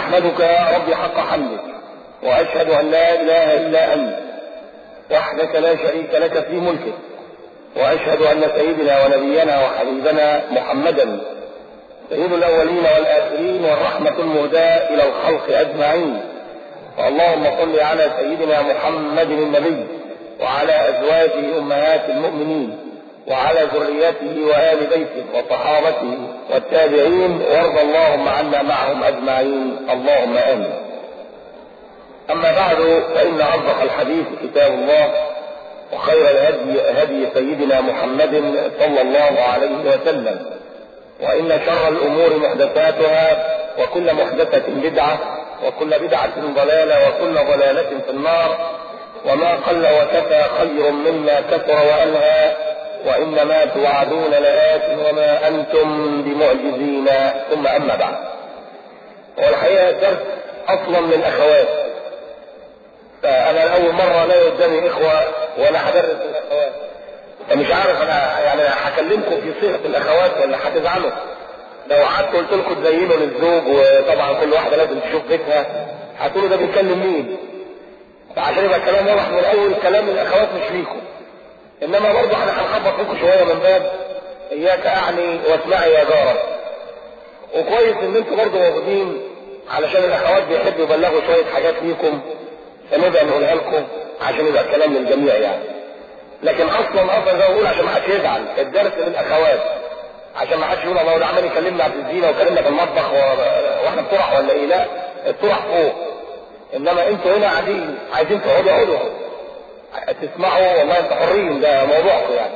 أحمدك يا رب حق حمدك وأشهد أن لا إله إلا أنت وحدك لا شريك لك في ملكك وأشهد أن سيدنا ونبينا وحبيبنا محمدا سيد الأولين والآخرين والرحمة المهداة إلى الخلق أجمعين اللهم صل على سيدنا محمد النبي وعلى أزواجه أمهات المؤمنين وعلى ذريته وآل بيته وصحابته والتابعين وارض اللهم عنا معهم أجمعين اللهم آمين أما بعد فإن أصدق الحديث كتاب الله وخير الهدي هدي سيدنا محمد صلى الله عليه وسلم وإن شر الأمور محدثاتها وكل محدثة بدعة وكل بدعة ضلالة وكل ضلالة في النار وما قل وكفى خير مما كثر وألهى وإنما توعدون لآت وما أنتم بمعجزين ثم أما بعد والحقيقة درس أصلا من أخوات فأنا أول مرة لا قدامي إخوة ولا هدرس الأخوات فمش عارف أنا يعني هكلمكم في صيغة الأخوات ولا هتزعلوا لو قعدت قلت لكم تزينوا للزوج وطبعا كل واحدة لازم تشوف بيتها هتقولوا ده بيتكلم مين فعشان يبقى الكلام واضح من اول كلام الاخوات مش ليكم انما برضه احنا هنخبط فيكم شويه من باب اياك اعني واسمعي يا جاره وكويس ان انتوا برضه موجودين علشان الاخوات بيحبوا يبلغوا شويه حاجات ليكم فنبقى نقولها لكم عشان يبقى الكلام للجميع يعني لكن اصلا اصلا زي ما بقول عشان ما حدش يزعل الدرس للاخوات عشان ما حدش يقول الله ده عمال يكلمنا عن الزينه وكلمنا في المطبخ واحنا بطرح ولا ايه لا الطرح فوق انما انتوا هنا قاعدين عايزين تقعدوا اقعدوا تسمعوا والله انتوا حرين ده موضوعكم يعني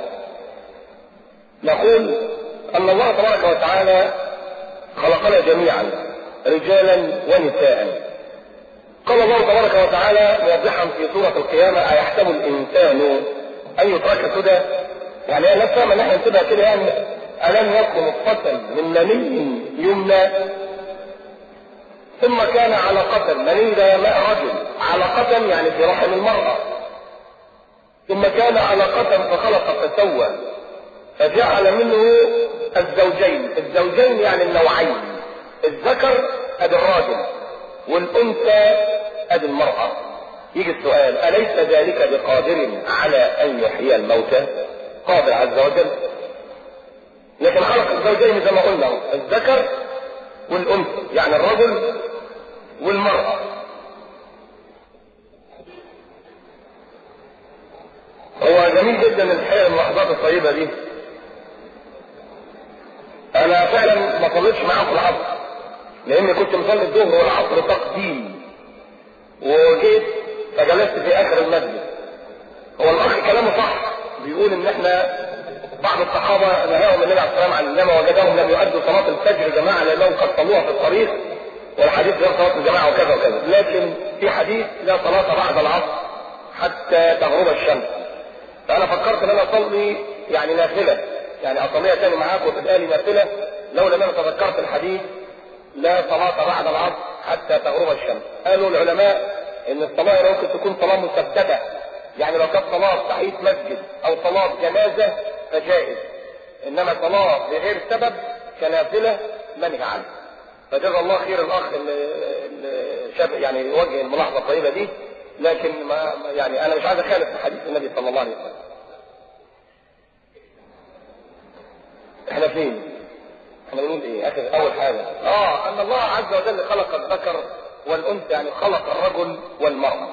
نقول ان الله تبارك وتعالى خلقنا جميعا رجالا ونساء قال الله تبارك وتعالى موضحا في سورة القيامة أيحسب الإنسان أن يترك سدى يعني أنا فاهم إن احنا نسيبها كده يعني ألم يكن نطفة من مني يمنى ثم كان علقة مني ده ماء رجل علقة يعني في رحم المرأة ثم كان علقة فخلق فسوى فجعل منه الزوجين الزوجين يعني النوعين الذكر ادي الراجل والانثى ادي المرأة يجي السؤال أليس ذلك بقادر على أن يحيي الموتى قادر عز وجل لكن خلق الزوجين زي ما قلنا الذكر والأنثى يعني الرجل والمرأة هو جميل جدا الحقيقة اللحظات الطيبة دي أنا فعلا ما صليتش معاكم العصر لأني كنت مصلي الظهر والعصر تقديم وجيت فجلست في آخر المسجد هو الأخ كلامه صح بيقول إن إحنا بعض الصحابة نهاهم النبي عليه السلام عن إنما وجدهم لم يؤدوا صلاة الفجر جماعة لأنهم قد صلوها في الطريق والحديث غير صلاة الجماعة وكذا وكذا لكن في حديث لا صلاة بعد العصر حتى تغرب الشمس فأنا فكرت إن أنا أصلي يعني نافلة يعني أصليها تاني معاكم وتبقى لي نافلة لولا أن أنا تذكرت الحديث لا صلاة بعد العصر حتى تغرب الشمس قالوا العلماء ان الصلاة ممكن تكون صلاة مسددة يعني لو كانت صلاة تحية مسجد او صلاة جنازة فجائز انما صلاة بغير سبب كنافلة منهي عنه فجزا الله خير الاخ اللي شاب يعني يوجه الملاحظة الطيبة دي لكن ما يعني انا مش عايز اخالف حديث النبي صلى الله عليه وسلم احنا فين؟ احنا بنقول ايه اخر اول حاجة اه ان الله عز وجل خلق الذكر والانثى يعني خلق الرجل والمرأة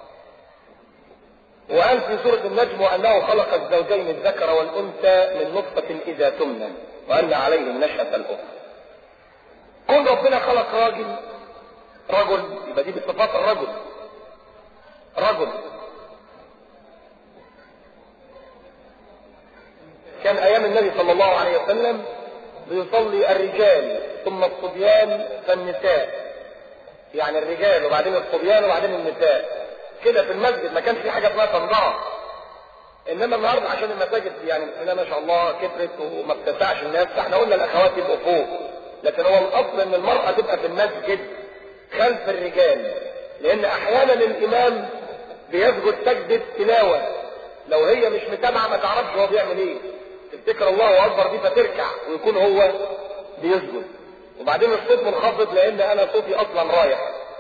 وقال في سورة النجم وانه خلق الزوجين الذكر والانثى من نطفة اذا تمنى وان عليهم نشأة الاخرى كل ربنا خلق راجل رجل يبقى دي بصفات الرجل رجل كان ايام النبي صلى الله عليه وسلم بيصلي الرجال ثم الصبيان فالنساء يعني الرجال وبعدين الصبيان وبعدين النساء كده في المسجد ما كانش في حاجه اسمها تنظار انما النهارده عشان المساجد يعني بسم ما شاء الله كترت وما بتسعش الناس فاحنا قلنا الاخوات يبقوا فوق لكن هو الاصل ان المراه تبقى في المسجد خلف الرجال لان احيانا الامام بيسجد سجده تلاوه لو هي مش متابعه ما تعرفش هو بيعمل ايه تفتكر الله اكبر دي فتركع ويكون هو بيسجد وبعدين الصوت منخفض لان انا صوتي اصلا رايح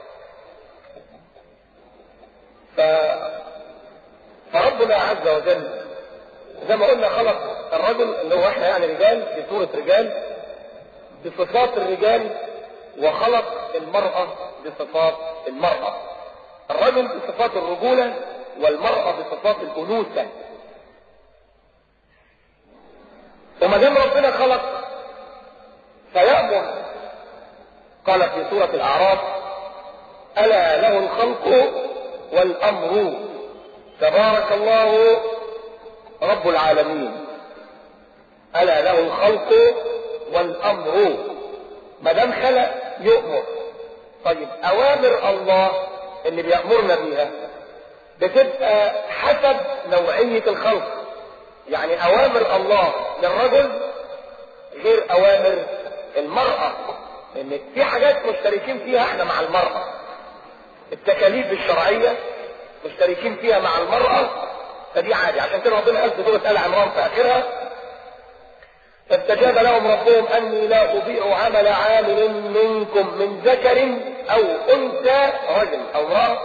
ف... فربنا عز وجل زي ما قلنا خلق الرجل اللي هو احنا يعني رجال في صورة رجال بصفات الرجال وخلق المرأة بصفات المرأة الرجل بصفات الرجولة والمرأة بصفات الأنوثة وما دام ربنا خلق فيأمر قال في سورة الأعراف ألا له الخلق والأمر تبارك الله رب العالمين ألا له الخلق والأمر ما دام خلق يؤمر طيب أوامر الله اللي بيأمرنا بيها بتبقى حسب نوعية الخلق يعني أوامر الله للرجل غير أوامر المرأة لأن في حاجات مشتركين فيها احنا مع المرأة التكاليف الشرعية مشتركين فيها مع المرأة فدي عادي عشان كده ربنا قال في سورة آل عمران في آخرها فاستجاب لهم ربهم أني لا أضيع عمل عامل منكم من ذكر أو أنثى رجل أو امرأة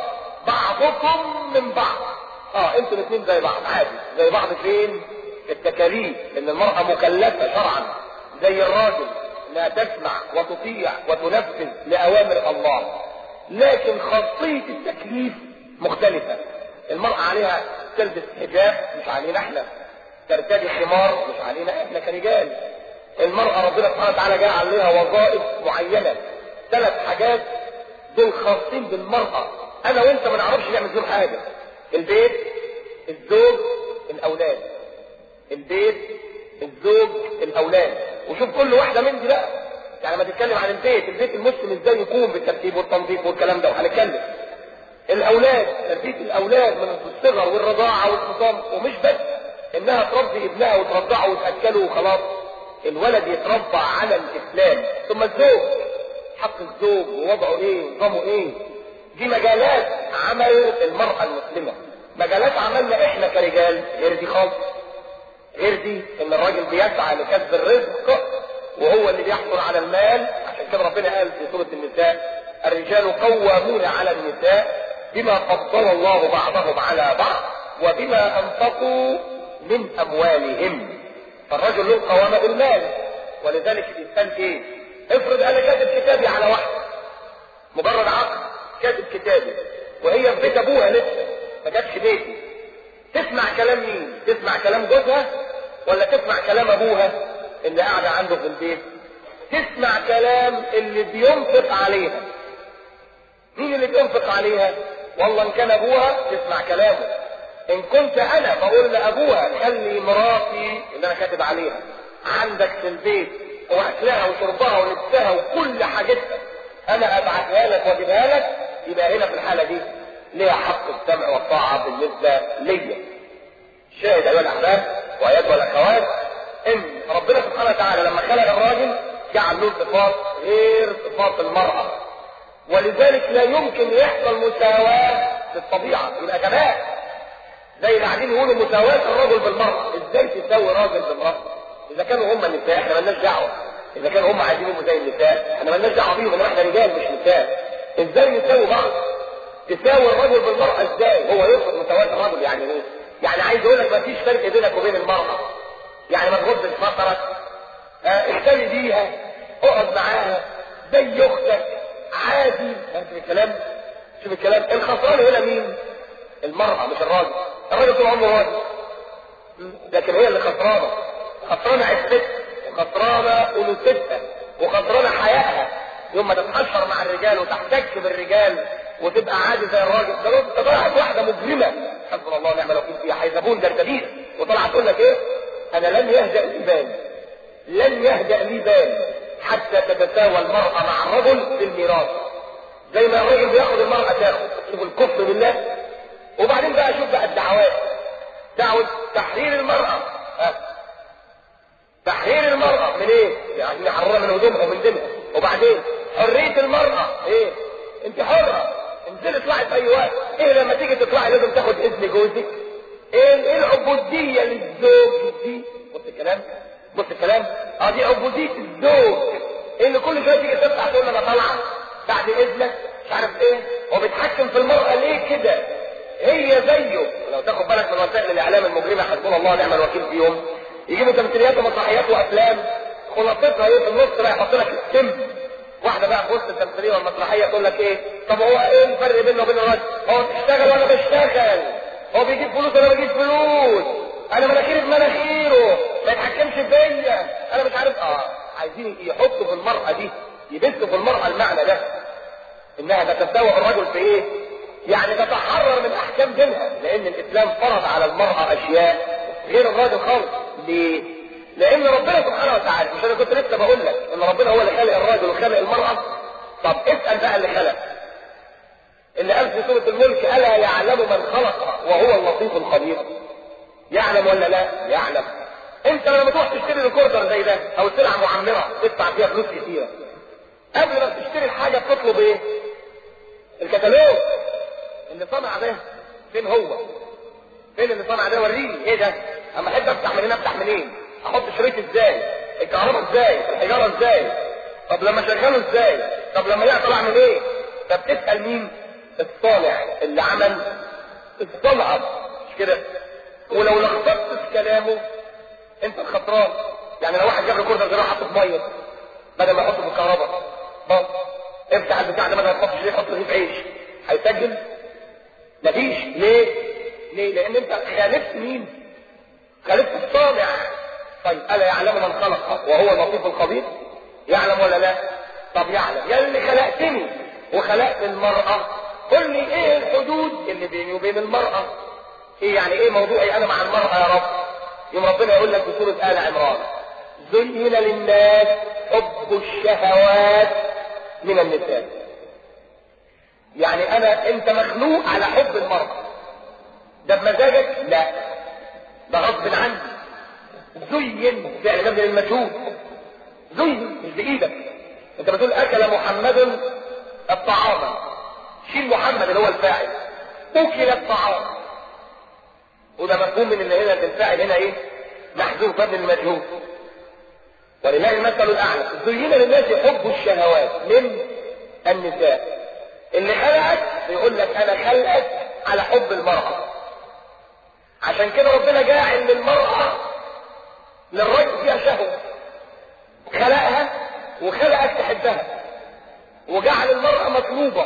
بعضكم من بعض اه انتوا الاثنين زي بعض عادي زي بعض فين التكاليف ان المرأة مكلفة شرعا زي الراجل انها تسمع وتطيع وتنفذ لأوامر الله لكن خاصية التكليف مختلفة المرأة عليها تلبس حجاب مش علينا احنا ترتدي خمار مش علينا احنا كرجال المرأة ربنا سبحانه وتعالى جعل عليها وظائف معينة ثلاث حاجات دول خاصين بالمرأة انا وانت ما نعرفش نعمل دول حاجة البيت الزوج الاولاد البيت الزوج الاولاد وشوف كل واحدة من دي بقى يعني ما تتكلم عن البيت البيت المسلم ازاي يقوم بالترتيب والتنظيف والكلام ده وهنتكلم الاولاد تربيه الاولاد من الصغر والرضاعه والخصام ومش بس انها تربي ابنها وترضعه وتاكله وخلاص الولد يتربى على الاسلام ثم الزوج حق الزوج ووضعه ايه ونظامه ايه دي مجالات عمل المراه المسلمه مجالات عملنا احنا كرجال غير دي خالص غير دي ان الراجل بيسعى لكسب الرزق وهو اللي بيحصل على المال عشان كده ربنا قال في سوره النساء الرجال قوامون على النساء بما فضل الله بعضهم على بعض وبما انفقوا من اموالهم فالرجل له قوامة بالمال ولذلك الانسان ايه افرض انا كاتب كتابي على واحدة مجرد عقد كاتب كتابي وهي في بيت ابوها لسه ما جاتش بيتي تسمع كلام مين تسمع كلام جوزها ولا تسمع كلام ابوها اللي قاعدة عنده في البيت تسمع كلام اللي بينفق عليها مين اللي بينفق عليها والله ان كان ابوها تسمع كلامه ان كنت انا بقول لابوها خلي مراتي اللي انا كاتب عليها عندك في البيت واكلها وشربها ولبسها وكل حاجتها انا ابعتها لك واجيبها لك يبقى هنا في الحاله دي ليها حق السمع والطاعه بالنسبه ليا شاهد ايها الاحباب وايتها الاخوات ان ربنا سبحانه وتعالى لما خلق الراجل جعل له صفات غير صفات المراه ولذلك لا يمكن يحصل مساواة في الطبيعة يبقى جمال زي اللي قاعدين يقولوا مساواة الرجل بالمرأة ازاي تساوي راجل بالمرأة اذا كانوا هم النساء احنا مالناش دعوة اذا كانوا هم عايزين يبقوا زي النساء احنا مالناش دعوة بيهم ان احنا رجال مش نساء ازاي نساوي بعض تساوي الرجل بالمرأة ازاي هو يرفض مساواة الرجل يعني ايه يعني عايز يقول لك مفيش فرق بينك وبين المرأة يعني ما تغضش بصرك اه اهتمي بيها اقعد معاها زي اختك عادي فهمت الكلام شوف الكلام الخسران هنا مين المرأة مش الراجل الراجل طول عمره راجل لكن هي اللي خسرانة خسرانة عفتها وخسرانة أنوثتها وخسرانة حيائها يوم ما تتحشر مع الرجال وتحتك بالرجال وتبقى عادي زي الراجل ده طلعت واحدة مجرمة حسبنا الله ونعم الوكيل فيها حيزبون جردبيل وطلعت تقول لك ايه انا لن يهدأ لي بال لن يهدأ لي بال حتى تتساوى المرأة مع الرجل في الميراث زي ما الرجل بياخد المرأة تاخد شوف الكفر بالله وبعدين بقى شوف بقى الدعوات دعوة تحرير المرأة ها. تحرير المرأة من ايه؟ يعني نحررها من هدومها ومن دينها وبعدين حرية المرأة ايه؟ انت حرة انزلي اطلعي في اي وقت ايه لما تيجي تطلعي لازم تاخد اذن جوزك ايه ايه العبودية للزوج دي بص الكلام بص الكلام اه دي عبودية الزوج ان كل شويه تيجي تطلع تقول انا طالعه بعد اذنك مش عارف ايه هو بيتحكم في المرأة ليه كده هي زيه لو تاخد بالك من وسائل الاعلام المجرمه حسبنا الله ونعم الوكيل فيهم يجيبوا تمثيليات ومسرحيات وافلام خلاصتها ايه في النص بقى يحط لك السم واحده بقى في وسط التمثيليه والمسرحيه تقول لك ايه طب هو ايه الفرق بينه وبين الراجل هو بيشتغل وانا بشتغل هو بيجيب فلوس وانا بجيب فلوس انا مناخيري في مناخيره ما يتحكمش فيا انا مش عارف اه عايزين يحطوا في المرأة دي يبثوا في المرأة المعنى ده انها تتساوى الرجل في ايه يعني تتحرر من احكام دينها لان الاسلام فرض على المرأة اشياء غير الراجل خالص ليه لان ربنا سبحانه وتعالى مش انا كنت لسه بقول لك ان ربنا هو اللي خلق الراجل وخلق المرأة طب اسأل بقى اللي خلق اللي قال في سورة الملك ألا يعلم من خلق وهو اللطيف الخبير يعلم ولا لا يعلم انت لما تروح تشتري ريكوردر زي ده او سلعة معمرة تدفع فيها فلوس كتيرة قبل ما تشتري الحاجة بتطلب ايه الكتالوج اللي صنع ده فين هو فين اللي صنع ده وريني ايه ده اما احب افتح من هنا افتح منين احط شريط ازاي الكهرباء ازاي الحجارة ازاي طب لما شغله ازاي طب لما يعطل اعمل ايه طب تسأل مين الصانع اللي عمل الصنعة مش كده ولو لخبطت في كلامه انت الخطران يعني لو واحد جاب ريكوردر زي حطه في ميه بدل ما يحطه في الكهرباء بص افتح البتاع ده بدل ما تحط شريط حط رغيف عيش هيسجل مفيش ليه ليه لان انت خالفت مين خالفت الصانع طيب الا يعلم من خلق وهو اللطيف الخبير يعلم ولا لا طب يعلم يا اللي خلقتني وخلقت المرأة قل لي ايه الحدود اللي بيني وبين المرأة ايه يعني ايه موضوعي انا مع المرأة يا رب يوم ربنا يقول لك في سورة آل عمران زين للناس حب الشهوات من النساء يعني انا انت مخلوق على حب المرأة ده بمزاجك لا ده غصب عني زين فعل مبني للمجهول زين مش بايدك انت بتقول اكل محمد الطعام شيل محمد اللي هو الفاعل اكل الطعام وده مفهوم من اللي هنا الفاعل هنا ايه محذوف مبني المجهول ولله المثل الاعلى زين للناس حب الشهوات من النساء اللي خلقك يقول لك انا خلقك على حب المرأة عشان كده ربنا جاعل للمرأة للرجل فيها شهوة خلقها وخلقك تحبها وجعل المرأة مطلوبة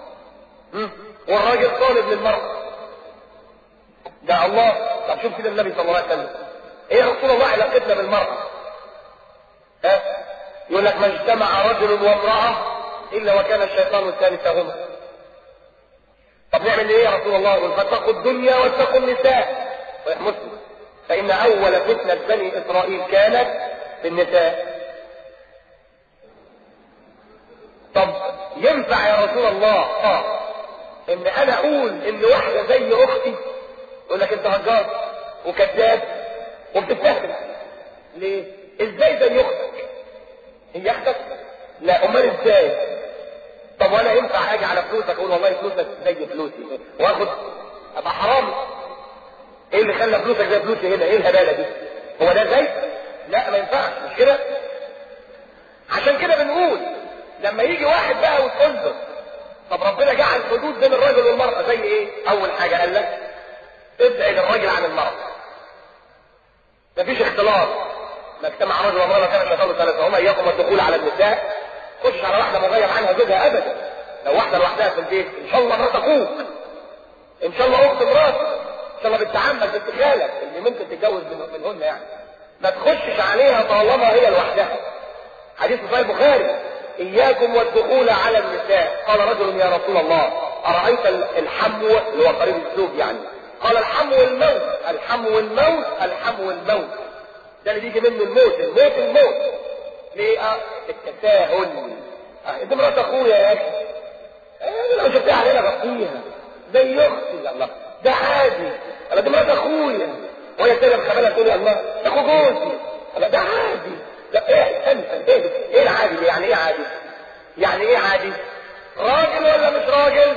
والراجل طالب للمرأة ده الله طب شوف كده النبي صلى الله عليه وسلم ايه رسول الله علاقتنا بالمرأة ها يقول لك ما اجتمع رجل وامرأة الا وكان الشيطان ثالثهما طب نعمل ايه يا رسول الله يقول فاتقوا الدنيا واتقوا النساء صحيح مسلم فان اول فتنة بني اسرائيل كانت في النساء طب ينفع يا رسول الله اه ان انا اقول ان واحدة زي اختي يقول لك انت هجار وكذاب وبتتهم ليه ازاي زي اختك هي اختك لا امال ازاي طب وانا ينفع اجي على فلوسك اقول والله فلوسك زي فلوسي واخد ابقى حرام ايه اللي خلى فلوسك زي فلوسي هنا ايه الهباله دي هو ده زي لا ما ينفعش مش كده عشان كده بنقول لما يجي واحد بقى وتقول له طب ربنا جعل حدود بين الرجل والمرأة زي ايه اول حاجة قال لك ابعد الرجل عن المرأة مفيش اختلاط ما اجتمع رجل وامرأة كان الشيطان ثلاثة اياكم الدخول على النساء خش على واحدة مغير عنها زوجها ابدا لو واحدة لوحدها في البيت ان شاء الله مرات اخوك ان شاء الله اخت مراتك ان شاء الله بنت عمك بنت خالك اللي ممكن تتجوز منهن يعني ما تخشش عليها طالما هي لوحدها حديث صحيح البخاري اياكم والدخول على النساء قال رجل يا رسول الله ارايت الحمو اللي هو قريب الزوج يعني قال الحمو الموت الحمو الموت الحمو الموت ده اللي بيجي منه الموت الموت الموت ليه اه التساهل اه انت مرات اخويا يا اخي اه لو شفتها علينا غطيها زي اختي الله ده عادي انا دي مرات اخويا وهي تسلم خبالها تقول الله ده اخو جوزي الله ده عادي لا ايه استنى ايه ايه العادي يعني ايه عادي يعني ايه عادي راجل ولا مش راجل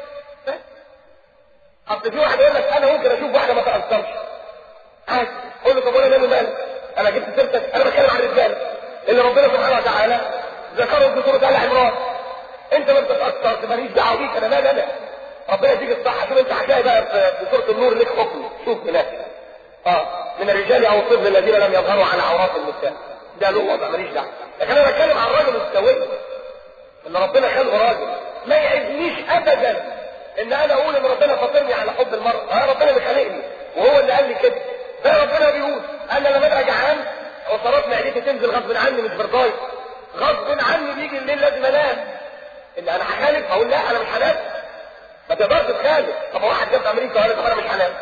اصل في واحد يقول لك انا ممكن اشوف واحده ما تاثرش عادي قول له طب وانا مالي مالك انا جبت سيرتك انا بتكلم عن الرجاله اللي ربنا سبحانه وتعالى ذكروا في سوره ال عمران انت ما بتتاثر ماليش دعوه بيك انا مالي انا ربنا يديك الصحه شوف انت هتلاقي بقى في سوره النور ليك حكم شوف هناك اه من الرجال او الطفل الذين لم يظهروا على عورات النساء ده له وضع ماليش دعوه لكن انا بتكلم عن الراجل السوي ان ربنا خلقه راجل ما يعزنيش ابدا ان انا اقول ان ربنا فاطرني على حب المرأة اه ربنا اللي خلقني وهو اللي قال لي كده ده ربنا بيقول انا لما ابقى جعان وصارت معدتي تنزل غصب عني مش برضاي غصب عني بيجي الليل لازم انام ان انا هخالف اقول لا انا مش هنام ما تقدرش تخالف طب واحد جاب امريكا وقال طب انا مش هنام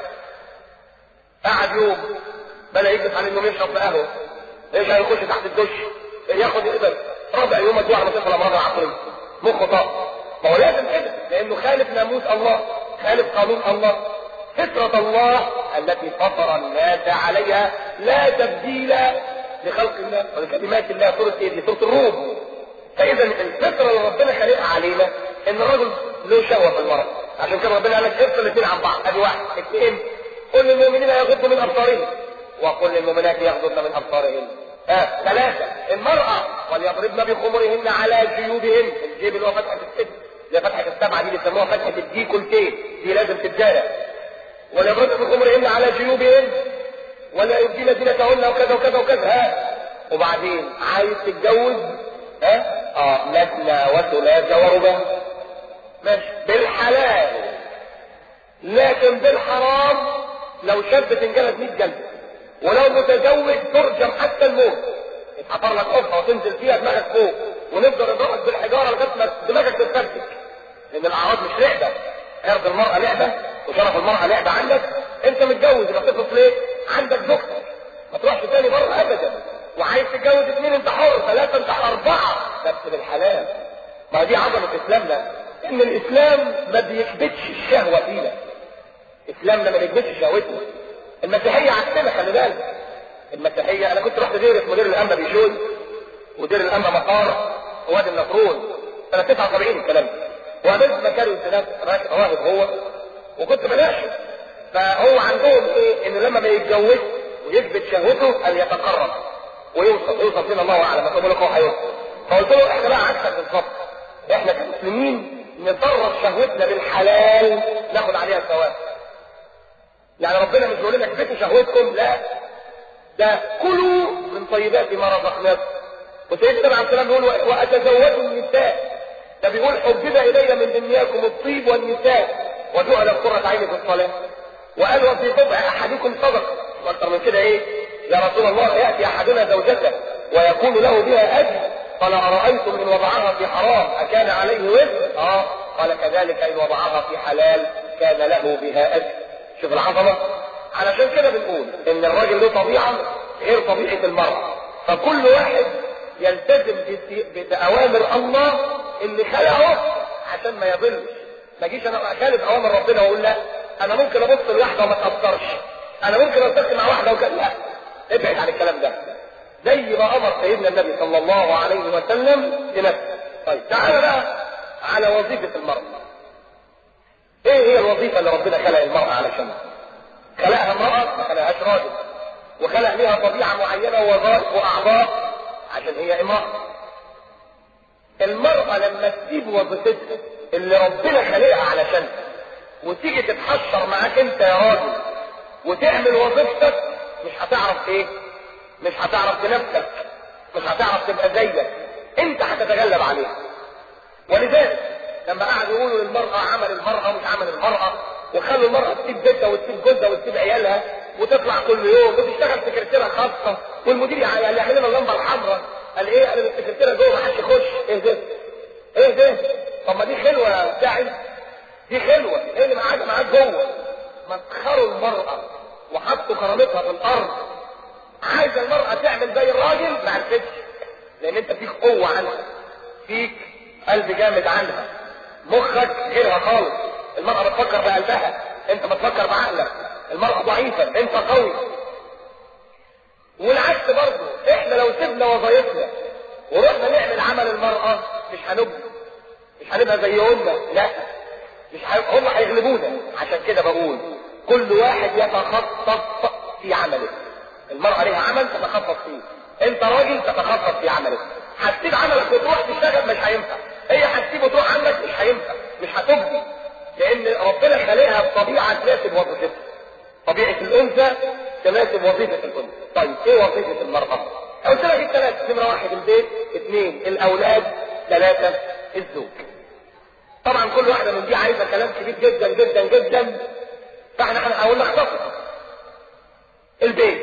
قعد يوم بدا يجلس على انه يشرب في قهوه ايش هيخش تحت الدش ياخد يقبل رابع يوم ادوه على مصيف الامراض العقليه مخه طاق ما هو لازم كده لانه خالف ناموس الله خالف قانون الله فطرة الله التي فطر الناس عليها لا تبديل لخلق الله ولكلمات الله سورة ايه دي سورة الروم فاذا الفطرة اللي ربنا خلقها علينا ان الرجل له شهوة في المرأة عشان كده ربنا قال لك افصل الاثنين عن بعض ادي واحد اثنين كل المؤمنين يغضوا من ابصارهم وكل المؤمنات يغضضن من ابصارهن آه. ثلاثة المرأة وليضربن بخمرهن على جيوبهن الجيب اللي هو فتحة الست زي فتحة السبعة دي بيسموها فتحة الدي كلتين دي لازم تتجارى وليضربن بخمرهن على جيوبهن ولا يبدين زينتهن وكذا وكذا وكذا ها وبعدين عايز تتجوز ها اه مثنى وثلاث ورباع ماشي بالحلال لكن بالحرام لو شاب تنجلد 100 جلده ولو متزوج ترجم حتى الموت يتحفر لك قفه وتنزل فيها دماغك فوق ونفضل نضربك بالحجاره لغايه ما دماغك تتفرتك لان الاعراض مش لعبه عرض المراه لعبه وشرف المراه لعبه عندك انت متجوز يبقى تطلب ليه؟ عندك زوجتك ما تروحش تاني بره ابدا وعايز تتجوز اثنين انت حر ثلاثه انت اربعه بس بالحلال ما دي عظمه اسلامنا ان الاسلام ما بيكبتش الشهوه فينا اسلامنا ما بيكبتش شهوتنا المسيحية عكسنا خلي بالك المسيحية انا كنت رحت دير اسمه دير الانبا بيشوي ودير الانبا مقار ووادي النطرون سنة 79 الكلام ده وقابلت مكاري السلام راهب هو وكنت بناقشه فهو عندهم ايه ان لما ما يتجوز ويثبت شهوته ان يتقرب ويوصل يوصل فينا الله اعلم بس بقول لك هو هيوصل فقلت له احنا بقى عكسك بالظبط احنا كمسلمين نتصرف شهوتنا بالحلال ناخد عليها الثواب يعني ربنا مش بيقول لنا اكبتوا شهوتكم لا ده كلوا من طيبات ما رزقناكم وسيدنا عليه السلام يقول واتزوجوا النساء ده بيقول حبب الي من دنياكم الطيب والنساء وجعل قرة عيني في الصلاة وقال وفي طبع احدكم صدقة واكثر من كده ايه يا رسول الله ياتي احدنا زوجته ويكون له بها اجر قال ارايتم ان وضعها في حرام اكان عليه وزر اه قال كذلك ان وضعها في حلال كان له بها اجر شوف العظمة علشان كده بنقول ان الراجل له طبيعة غير طبيعة المرأة فكل واحد يلتزم بأوامر الله اللي خلقه عشان ما يضلش ما اجيش انا اخالف اوامر ربنا واقول لا انا ممكن ابص لواحده وما اتاثرش انا ممكن التقي مع واحده وكذا لا ابعد عن الكلام ده زي ما امر سيدنا النبي صلى الله عليه وسلم لنفسه طيب تعالى بقى على وظيفه المراه ايه هي الوظيفة اللي ربنا خلق المرأة علشانها خلقها امرأة ما خلقهاش راجل وخلق لها طبيعة معينة ووظائف واعضاء عشان هي امرأة المرأة لما تسيب وظيفتها اللي ربنا خلقها علشانها وتيجي تتحشر معاك انت يا راجل وتعمل وظيفتك مش هتعرف ايه مش هتعرف بنفسك مش هتعرف تبقى زيك انت هتتغلب عليها ولذلك لما قعدوا يقولوا للمرأة عمل المرأة مش عمل المرأة وخلوا المرأة تسيب بيتها وتسيب جوزها وتسيب عيالها وتطلع كل يوم وتشتغل سكرتيرة خاصة والمدير قال يعمل لنا اللمبة الحمراء قال ايه قال السكرتيرة جوه ما حدش يخش ايه ده؟ ايه ده؟ طب ما دي خلوة يا بتاعي دي خلوة ايه اللي معاك معاك جوه؟ مسخروا المرأة وحطوا كرامتها في الارض عايز المرأة تعمل زي الراجل ما عرفتش لان انت فيك قوة عنها فيك قلب جامد عنها مخك غيرها خالص المرأة بتفكر بقلبها انت بتفكر بعقلك المرأة ضعيفة انت قوي والعكس برضه احنا لو سيبنا وظايفنا ورحنا نعمل عمل المرأة مش هنبقى مش هنبقى زيهن لا مش ه... هم هيغلبونا عشان كده بقول كل واحد يتخصص في عمله المرأة ليها عمل تتخصص فيه انت راجل تتخصص في عملك هتسيب عملك وتروح تشتغل مش هينفع هي هتسيب وتروح عنك مش هينفع مش هتبدي لان ربنا خلقها بطبيعه تناسب وظيفتها طبيعه الانثى تناسب وظيفه الانثى طيب ايه وظيفه المراه قلت لك الثلاث نمره واحد البيت اثنين الاولاد ثلاثه الزوج طبعا كل واحده من دي عايزه كلام كبير جدا جدا جدا فاحنا هنحاول نختصر البيت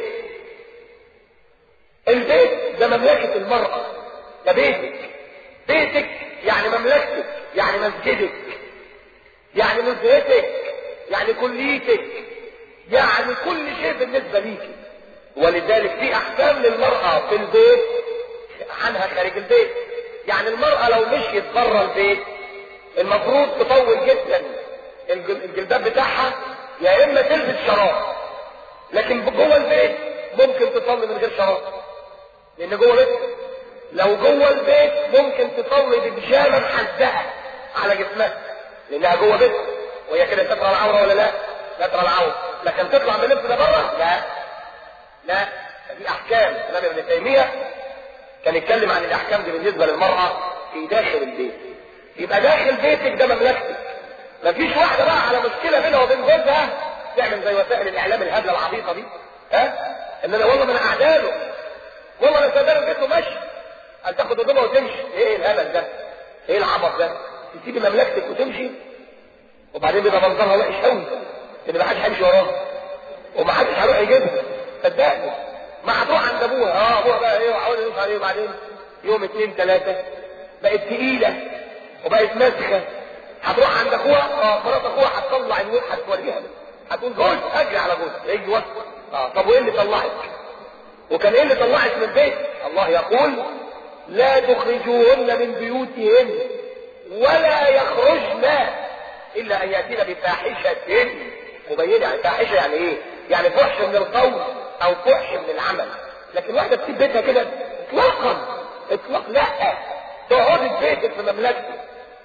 البيت ده مملكة المرأة ده بيتك بيتك يعني مملكتك يعني مسجدك يعني نزهتك يعني كليتك يعني كل شيء بالنسبة ليك ولذلك في احكام للمرأة في البيت عنها خارج البيت يعني المرأة لو مشيت بره البيت المفروض تطول جدا الجلباب بتاعها يا اما تلبس شراب لكن جوه البيت ممكن تصلي من غير شراب لان جوه البيت لو جوه البيت ممكن تصلي ببيجامه محزقه على جسمها لانها جوه بيت وهي كده ستر العوره ولا لا؟ ستر العوره لكن تطلع باللبس ده بره؟ لا لا دي احكام الامام ابن تيميه كان يتكلم عن الاحكام دي بالنسبه للمراه في داخل البيت يبقى داخل بيتك ده مملكتك مفيش واحده بقى على مشكله بينها وبين جوزها تعمل زي وسائل الاعلام الهبله العبيطه دي ها ان انا والله من اعداله والله انا سايبها البيت وماشي قال تاخد هدومها وتمشي ايه الهبل ده ايه العبط ده تسيبي مملكتك وتمشي وبعدين بيبقى منظرها وحش قوي ان ما حدش هيمشي وراها وما حدش هيروح يجيبها صدقني ما هتروح عند ابوها اه ابوها بقى ايه وعاوز يمشي عليه وبعدين يوم اثنين ثلاثه بقت تقيله وبقت مسخه هتروح عند اخوها اه مرات اخوها هتطلع النور هتوريها هتقول جوز اجري على جوز يجي وقت اه طب وايه اللي طلعك وكان ايه اللي طلعك من البيت الله يقول لا تخرجوهن من بيوتهن ولا يخرجن الا ان ياتين بفاحشه مبينه يعني فاحشه يعني ايه يعني فحش من القول او فحش من العمل لكن واحده تسيب بيتها كده اطلاقا اطلاق لا تقعدي في بيتك في مملكتك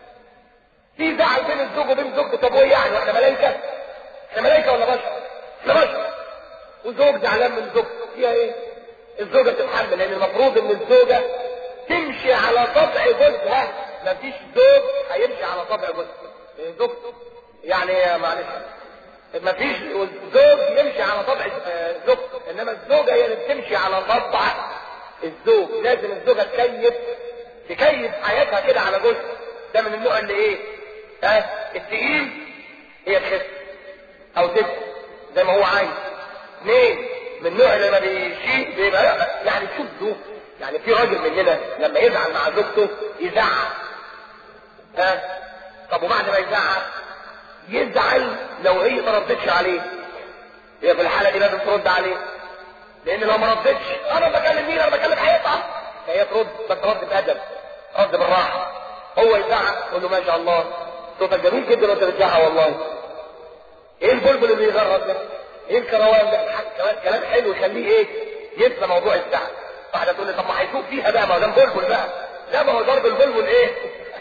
في زعل بين الزوج وبين زوجته طب وايه يعني واحنا ملائكه احنا ملائكه ولا بشر احنا بشر وزوج زعلان من زوجته فيها ايه الزوجه تتحمل لان المفروض ان الزوجه تمشي على طبع جوزها مفيش زوج هيمشي على طبع جوزها زوجته يعني معلش مفيش زوج يمشي على طبع زوجته انما الزوجه هي اللي بتمشي على طبع الزوج لازم الزوجه تكيف تكيف حياتها كده على جوزها ده من النوع اللي ايه ها أه؟ التقيل هي تخف او تبقى زي ما هو عايز اثنين من النوع اللي ما بيشيل بيبقى يعني تشوف ذوق يعني في راجل مننا لما يزعل مع زوجته يزعق ها أه؟ طب وبعد ما يزعق يزعل لو هي ما ردتش عليه هي في الحاله دي لازم ترد عليه لان لو ما ردتش انا بكلم مين انا بكلم حياتها فهي ترد بس رد بادب رد بالراحه هو يزعق يقول له ما شاء الله صوتك جميل جدا وانت بتزعق والله ايه البلبل اللي يغرد ده ايه الكروان ده كمان كلام حلو يخليه ايه ينسى موضوع الزعل واحده تقول لي طب ما هيشوف فيها بقى ما هو ده بلبل بقى لا ما هو ضرب البلبل ايه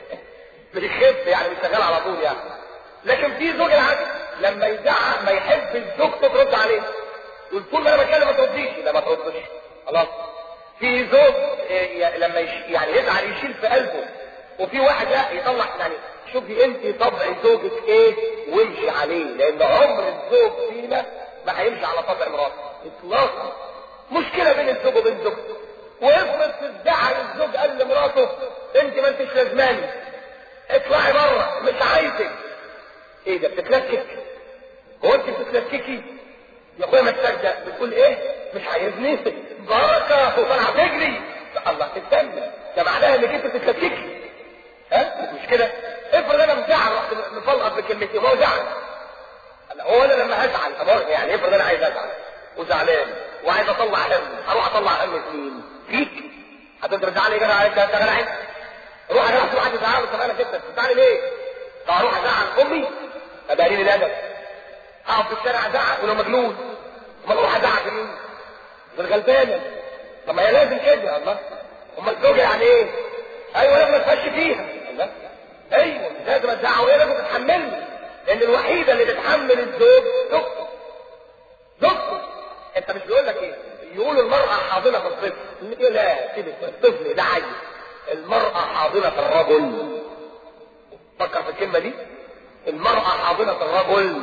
بيخف يعني بيشتغل على طول يعني لكن في زوج العكس لما يزعق ما يحب زوجته ترد عليه يقول طول ما انا بتكلم ما ترديش لا ما تردش خلاص في زوج إيه لما يش... يعني يزعل يشيل في قلبه وفي واحد لا يطلع يعني شوفي انت طبع زوجك ايه وامشي عليه لان عمر الزوج فينا ما هيمشي على طبع مراته اطلاقا مشكله بين الزوج وبين زوجته وافرض تزعل الزوج قال لمراته انت ما انتش لازماني اطلعي بره مش عايزك ايه ده بتتلكك هو انت بتتلككي يا اخويا ما تصدق بتقول ايه مش عايزني بركه وطالعه تجري الله تستنى ده معناها انك انت بتتلككي ها مش كده افرض انا مزعل رحت مفلقط بكلمتي ما هو زعل هو انا لما هزعل يعني افرض انا عايز ازعل وزعلان وعايز اطلع هم اروح اطلع هم مين فيك هتقدر تزعل ايه انا انت انا عايز روح انا واحد يزعل طب انا كده بتزعل ليه طب اروح ازعل امي ابقى قليل الادب اقف في الشارع ازعق ولو مجنون امال اروح ازعق مين الغلبانه طب ما هي لازم كده الله امال الزوجه يعني ايه ايوه لازم تخش فيها الله ايوه لازم ازعق وهي لازم تتحملني لان الوحيده اللي تتحمل الزوج زوجته زوجته انت مش بيقول لك ايه يقولوا المرأة حاضنة في الطفل لا سيبك الطفل ده عيل المرأة حاضنة الرجل فكر في الكلمة دي المرأة حاضنة الرجل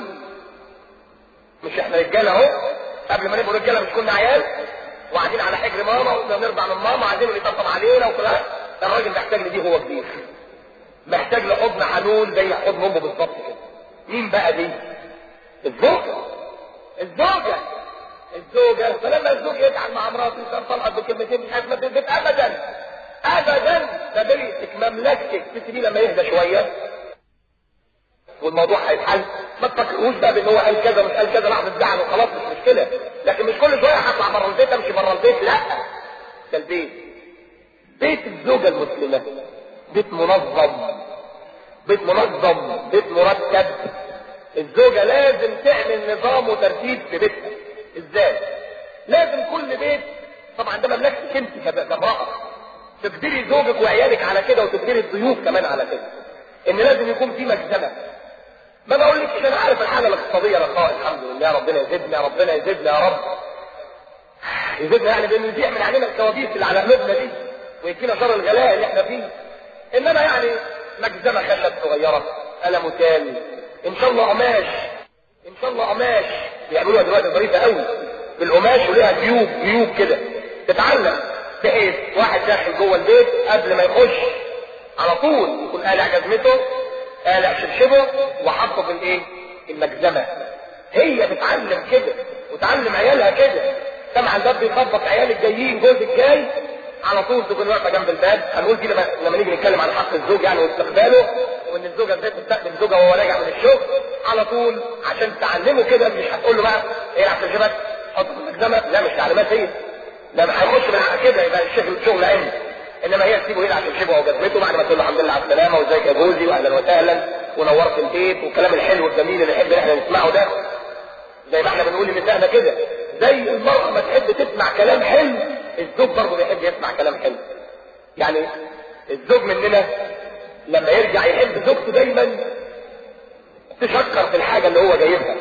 مش احنا رجالة اهو قبل ما نبقوا رجالة مش كنا عيال وقاعدين على حجر ماما ونرضع من ماما عايزين اللي يطبطب علينا وكده الراجل محتاج لدي هو كبير محتاج لحضن حنون زي حضن امه بالظبط كده مين بقى دي الزوجة الزوجة الزوجة فلما الزوج يزعل مع مراته يصير طلقت بكلمتين مش عارف ما تثبت ابدا ابدا ده بيتك مملكتك تسيبيه لما يهدى شويه والموضوع هيتحل ما تفكروش بقى بان هو قال كذا مش قال كذا لحظه زعل وخلاص مش مشكله لكن مش كل شويه هطلع بره البيت امشي بره البيت لا ده البيت بيت الزوجه المسلمه بيت منظم بيت منظم بيت مرتب الزوجه لازم تعمل نظام وترتيب في بيتها ازاي لازم كل بيت طبعا ده مملكتك انت كامراه تجبري زوجك وعيالك على كده وتجبري الضيوف كمان على كده ان لازم يكون في مجزمه ما بقولكش انا عارف الحاله الاقتصاديه رخاء الحمد لله ربنا يزيدنا ربنا يزيدنا يا رب يزيدنا يعني بان يزيح من علينا الكوابيس اللي على قلوبنا دي ويكفينا شر الغلاء اللي احنا فيه انما يعني مجزمه خشب صغيره قلم تاني ان شاء الله قماش ان شاء الله قماش بيعملوها دلوقتي ظريفه قوي بالقماش وليها جيوب جيوب كده تتعلم بحيث واحد داخل جوه البيت قبل ما يخش على طول يكون قالع جزمته قالع شبشبه وحطه في الايه المجزمه هي بتعلم كده وتعلم عيالها كده سمع الباب بيخبط عيالك جايين جوزك جاي على طول تكون واقفه جنب الباب هنقول دي لما, لما نيجي نتكلم عن حق الزوج يعني واستقباله وان الزوجه ازاي تستقبل زوجها وهو راجع من الشغل على طول عشان تعلمه كده مش هتقول له بقى ايه على شبشبك حط في المجزمه لا مش تعليمات هي لما هيخش من كده يبقى الشغل شغل علم انما هي تسيبه يلعب شبشبه وجزمته بعد ما تقول له الحمد لله على السلامه وازيك يا جوزي واهلا وسهلا ونورت البيت والكلام الحلو الجميل اللي نحب احنا نسمعه ده زي ما احنا بنقول لنسائنا كده زي المرأة ما تحب تسمع كلام حلو الزوج برضه بيحب يسمع كلام حلو يعني الزوج مننا لما يرجع يحب زوجته دايما تشكر في الحاجة اللي هو جايبها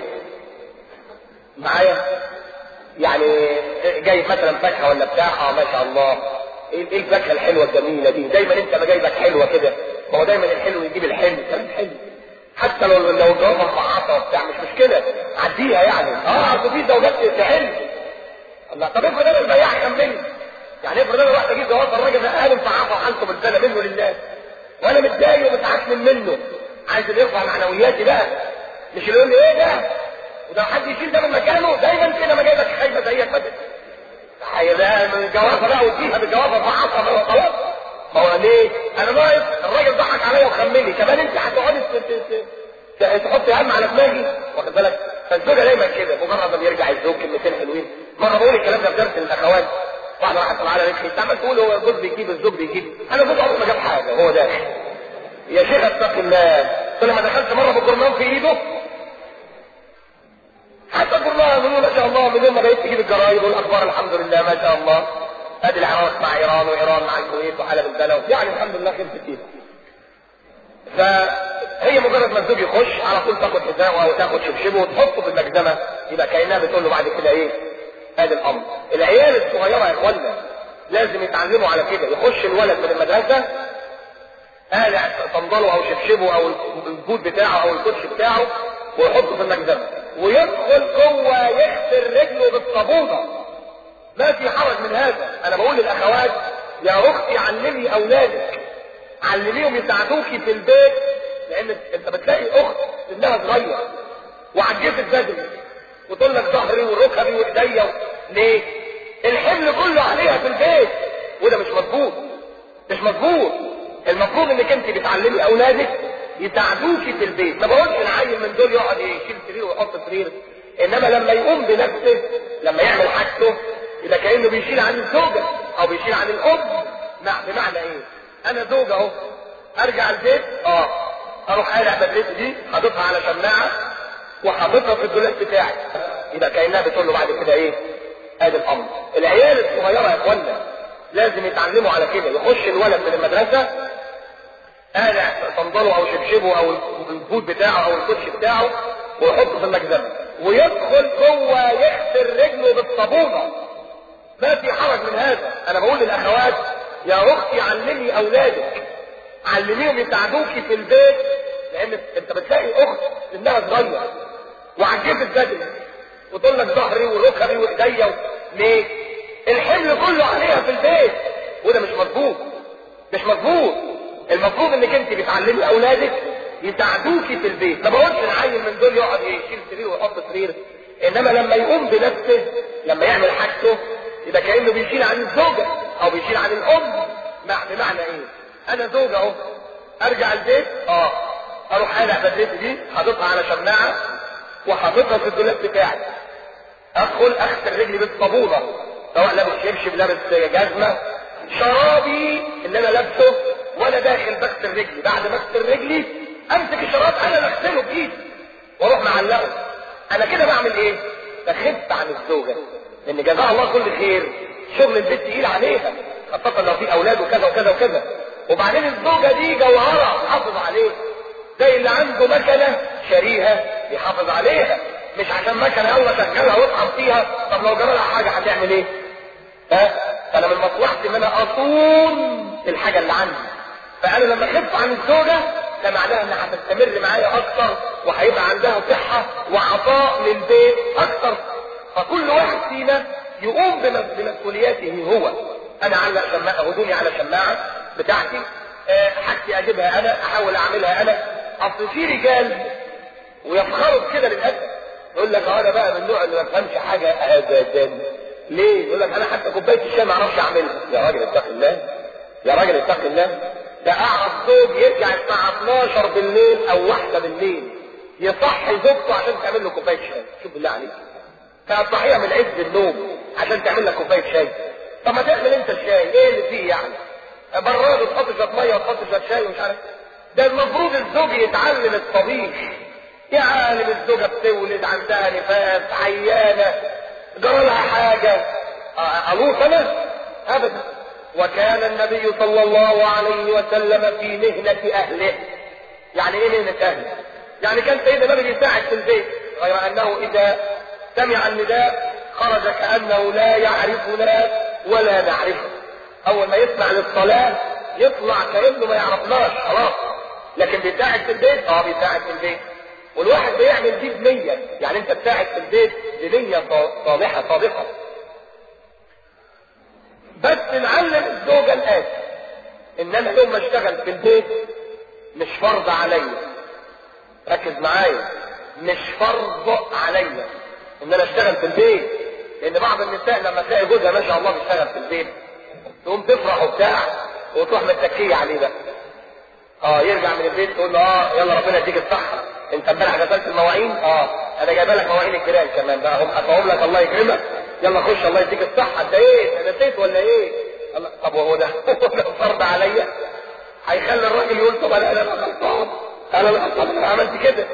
معايا يعني جايب مثلا فاكهة ولا بتاع اه ما شاء الله ايه الفاكهة الحلوة الجميلة دي دايما انت ما جايبك حلوة كده ما هو دايما الحلو يجيب الحلو كلام حلو حتى لو لو الجواب مقعطة وبتاع مش مشكلة عديها يعني اه اصل في زوجات تحل الله طب افرض انا البياع كملني يعني افرض انا رحت اجيب جواب الراجل ده قال مقعطة وحالته بالسنة منه لله وانا متضايق ومتعكن منه عايز اللي يرفع معنوياتي بقى مش اللي يقول لي ايه ده وده حد يشيل ده من مكانه دايما كده ما جايبك خايفه زيك بدل هيبقى من الجوافه بقى وتجيبها بالجوافه فعصها خلاص ما هو ليه؟ انا ناقص الراجل ضحك عليا وخمني كمان انت هتقعدي تحطي هم على دماغي واخد بالك فالزوجه دايما كده مجرد ما بيرجع الزوج كلمتين حلوين مره بقول الكلام ده في درس الاخوات واحده راحت طالعه على رجلي انت عمال تقول هو الجوز بيجيب الزوج بيجيب انا الزوج عمره ما جاب حاجه هو داخل يا شيخ اتق الله قلت لما دخلت مره بالجرنان في ايده حتى الجرنان يقولوا ما شاء الله من يوم ما بقيت تجيب الجرايد والاخبار الحمد لله ما شاء الله ادي العراق مع ايران وايران مع الكويت وحلب البلد يعني الحمد لله خير كتير فهي مجرد ما الزوج يخش على طول تاخد حذاءه او تاخد شبشبه وتحطه في المجزمه يبقى كانها بتقول له بعد كده ايه ادي الامر العيال الصغيره يا اخوانا لازم يتعلموا على كده يخش الولد من المدرسه قالع صندله او شبشبه او البوت بتاعه او الكوتش بتاعه ويحطه في المجزمه ويدخل جوه يغسل رجله بالصابونه ما في حرج من هذا انا بقول للاخوات يا اختي علمي اولادك علميهم يساعدوكي في البيت لان انت بتلاقي اخت سنها صغير وعجزت بدري وتقول لك ظهري وركبي وايديا ليه؟ الحمل كله عليها في البيت وده مش مظبوط مش مظبوط المفروض انك انت بتعلمي اولادك يساعدوكي في البيت ما بقولش العيل من دول يقعد يشيل سرير ويحط سرير انما لما يقوم بنفسه لما يعمل حاجته يبقى كانه بيشيل عن الزوجه او بيشيل عن الام مع بمعنى ايه انا زوجة اهو ارجع البيت اه اروح قالع بدلتي دي حاططها على شماعة وحاططها في الدولاب بتاعي يبقى كأنها بتقول له بعد كده ايه ادي الامر العيال الصغيرة يا اخوانا لازم يتعلموا على كده يخش الولد من المدرسة قالع صندله او شبشبه او البوت بتاعه او الكوتش بتاعه ويحطه في المجزمة ويدخل جوه يغسل رجله بالصابونة ما في حرج من هذا انا بقول للاخوات يا اختي علمي اولادك علميهم يساعدوكي في البيت لان انت بتلاقي اخت انها صغير وعجزت بدري وتقول لك ظهري وركبي وايديا ليه؟ الحمل كله عليها في البيت وده مش مظبوط مش مظبوط المفروض انك انت بتعلمي اولادك يساعدوكي في البيت ما بقولش العيل من دول يقعد يشيل سرير ويحط سرير انما لما يقوم بنفسه لما يعمل حاجته يبقى كانه بيشيل عن الزوجه او بيشيل عن الام مع بمعنى ايه انا زوجة اهو ارجع البيت اه اروح قالع بدلتي دي حاططها على شماعة وحاططها في الدولاب بتاعي ادخل اغسل رجلي بالصابونة سواء لابس شبشب لابس جزمة شرابي اللي انا لابسه وانا داخل بغسل رجلي بعد ما اغسل رجلي امسك الشراب انا اللي اغسله بايدي واروح معلقه انا كده بعمل ايه بخف عن الزوجة لان جزاها الله كل خير شغل البيت تقيل عليها خاصة لو في اولاد وكذا وكذا وكذا وبعدين الزوجة دي جوهرة حافظ عليها زي اللي عنده مكنة شاريها يحافظ عليها مش عشان مكنة يلا شغلها واطعم فيها طب لو جرى لها حاجة هتعمل ايه؟ ها؟ فانا من مصلحتي ان انا اصون الحاجة اللي عندي فانا لما اخف عن الزوجة ده معناها انها هتستمر معايا اكتر وهيبقى عندها صحة وعطاء للبيت اكتر فكل واحد فينا يقوم بمسؤولياته هو انا علق شماعة هدومي على شماعة بتاعتي أه حاجتي اجيبها انا احاول اعملها انا اصل في رجال ويفخروا كده للاسف يقول لك انا بقى من النوع اللي ما بفهمش حاجه ابدا ليه؟ يقول لك انا حتى كوبايه الشاي ما اعرفش اعملها يا راجل اتق الله يا راجل اتق الله ده اعرف زوج يرجع الساعه 12 بالليل او واحده بالليل يصحي زوجته عشان تعمل له كوبايه شاي شوف بالله عليك فتصحيها من عز النوم عشان تعمل لك كوبايه شاي طب ما تعمل انت الشاي ايه اللي فيه يعني براد وتحط شويه ميه وتحط شويه شاي ومش عارف ده المفروض الزوج يتعلم الطبيخ يعلم الزوجة بتولد عندها نفاس عيانة جرى لها حاجة ألوط أنا أبدا وكان النبي صلى الله عليه وسلم في مهنة أهله يعني إيه مهنة أهله؟ يعني كان سيدنا النبي بيساعد في البيت غير أنه إذا سمع النداء خرج كأنه لا يعرفنا ولا نعرفه اول ما يسمع للصلاة يطلع كأنه ما يعرفناش خلاص لكن بيساعد في البيت اه بيساعد في البيت والواحد بيعمل دي بنية يعني انت بتساعد في البيت بنية صالحة صادقة بس نعلم الزوجة الآن ان انا يوم ما اشتغل في البيت مش فرض عليا ركز معايا مش فرض عليا ان انا اشتغل في البيت لان بعض النساء لما تلاقي جوزها ما شاء الله بيشتغل في البيت تقوم تفرح وبتاع وتروح متكية عليه بقى اه يرجع من البيت تقول له اه يلا ربنا يديك الصحة انت امبارح غسلت المواعين اه انا جايبه لك مواعين الجيران كمان بقى هم حطهم لك الله يكرمك يلا خش الله يديك الصحة انت ايه انا نسيت ولا ايه الله طب وهو ده هو ده فرض عليا هيخلي الراجل يقول طب انا انا غلطان انا غلطان انا عملت كده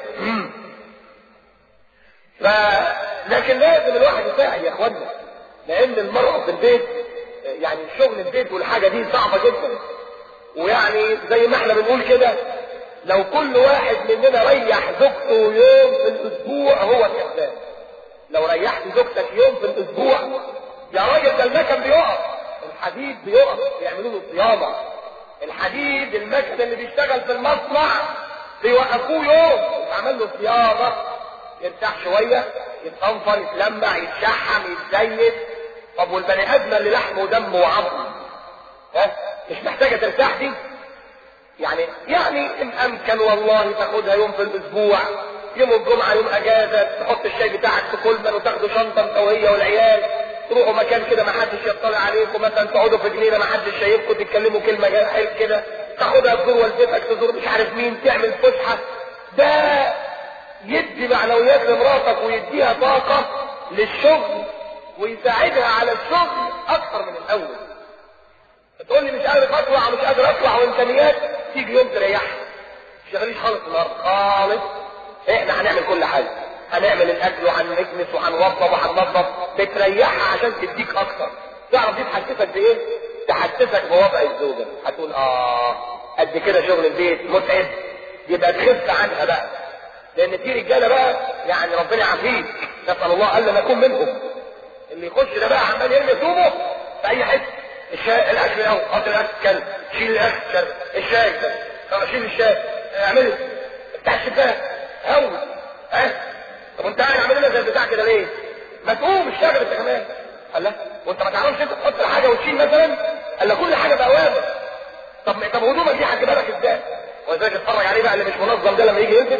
ف لكن لازم الواحد يساعد يا اخوانا لان المرأة في البيت يعني شغل البيت والحاجة دي صعبة جدا ويعني زي ما احنا بنقول كده لو كل واحد مننا ريح زوجته يوم في الاسبوع هو الكسبان لو ريحت زوجتك يوم في الاسبوع يا راجل ده المكن بيقف الحديد بيقف بيعملوا له صيانه الحديد المكن اللي بيشتغل في المصنع بيوقفوه يوم يتعمل له صيانه يرتاح شويه يتصنفر يتلمع يتشحم يتزيت طب والبني ادم اللي لحمه ودمه وعظم ها مش محتاجه ترتاح دي يعني يعني ان امكن والله تاخدها يوم في الاسبوع يوم الجمعه يوم اجازه تحط الشاي بتاعك في كولمن وتاخدوا شنطه انت وهي والعيال تروحوا مكان كده ما حدش يطلع عليكم مثلا تقعدوا في جنينه ما حدش شايفكم تتكلموا كلمه حلو كده تاخدها تزور والدتك تزور مش عارف مين تعمل فسحه ده يدي معنويات لمراتك ويديها طاقه للشغل ويساعدها على الشغل اكثر من الاول تقول لي مش قادر اطلع ومش قادر اطلع وامكانيات تيجي يوم تريحها مش شغاليش خالص النهارده خالص احنا هنعمل كل حاجه هنعمل الاكل وهنكنس وهنوظف وهننظف بتريحها عشان تديك اكتر تعرف دي تحسسك بايه تحسسك بوضع الزوجه هتقول اه قد كده شغل البيت متعب يبقى تخف عنها بقى لان في رجاله بقى يعني ربنا يعافيك نسال الله الا نكون منهم اللي يخش ده بقى عمال يرمي ثوبه في اي حته الشاي الاكل الاول حط الاكل كل شيل الاكل كل الشاي كل شيل الشاي اعمله بتاع الشباك هو ها طب انت قاعد عامل لنا زي البتاع كده ليه؟ ما تقوم اشتغل انت كمان قال لا وانت ما تعرفش انت تحط الحاجه وتشيل مثلا قال لا كل حاجه بأوامر طب طب هدومك دي هتجيبها لك ازاي؟ ولذلك اتفرج عليه بقى اللي مش منظم ده لما يجي يلبس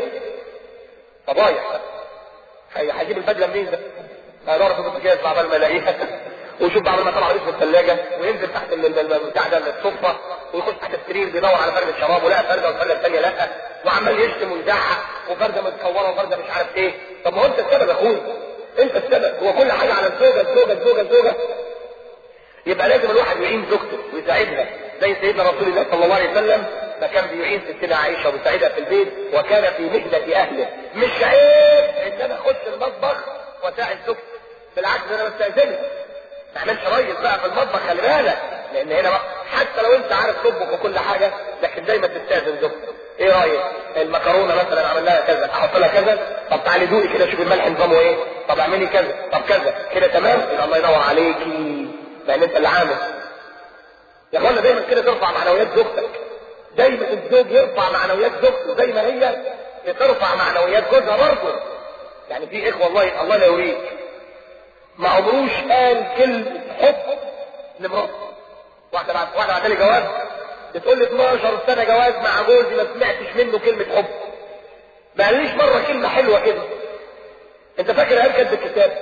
فضايح هيجيب البدله منين ده؟ هيدور في البوتاجاز بعد ما يلاقيها ويشوف بعد ما طلع رئيس الثلاجه وينزل تحت البتاع ده الصفه ويخش تحت السرير بيدور على فرده شراب ولا فرده والفرده الثانيه لا وعمال يشتم ويزعق وفرده متكوره وفرده مش عارف ايه طب ما هو انت السبب يا اخويا انت السبب هو كل حاجه على الزوجه الزوجه الزوجه الزوجه يبقى لازم الواحد يعين زوجته ويساعدها زي سيدنا رسول الله صلى الله عليه وسلم فكان بيعين ستنا عائشه وبيساعدها في البيت وكان في مهنه اهله مش عيب ان انا اخش المطبخ واساعد زوجتي بالعكس انا بستاذنها ما تعملش ريس بقى في المطبخ خلي بالك لان هنا بقى حتى لو انت عارف تطبخ وكل حاجه لكن دايما تستاذن زوجتك ايه رايك المكرونه مثلا اعمل لها كذا احط لها كذا طب تعالي دوقي كده شوفي الملح نظامه ايه طب اعملي كذا طب كذا كده تمام يبقى الله ينور عليكي لان انت اللي عامل يا اخوانا دايما كده ترفع معنويات زوجتك دايما الزوج يرفع معنويات زوجته زي ما هي بترفع معنويات جوزها برضه يعني في اخوه والله الله لا يريك ما عمروش قال كلمه حب لمراته واحده بعد واحده بعد لي جواز بتقول لي 12 سنه جواز مع جوزي ما سمعتش منه كلمه حب ما قاليش مره كلمه حلوه كده انت فاكر قال كاتب الكتاب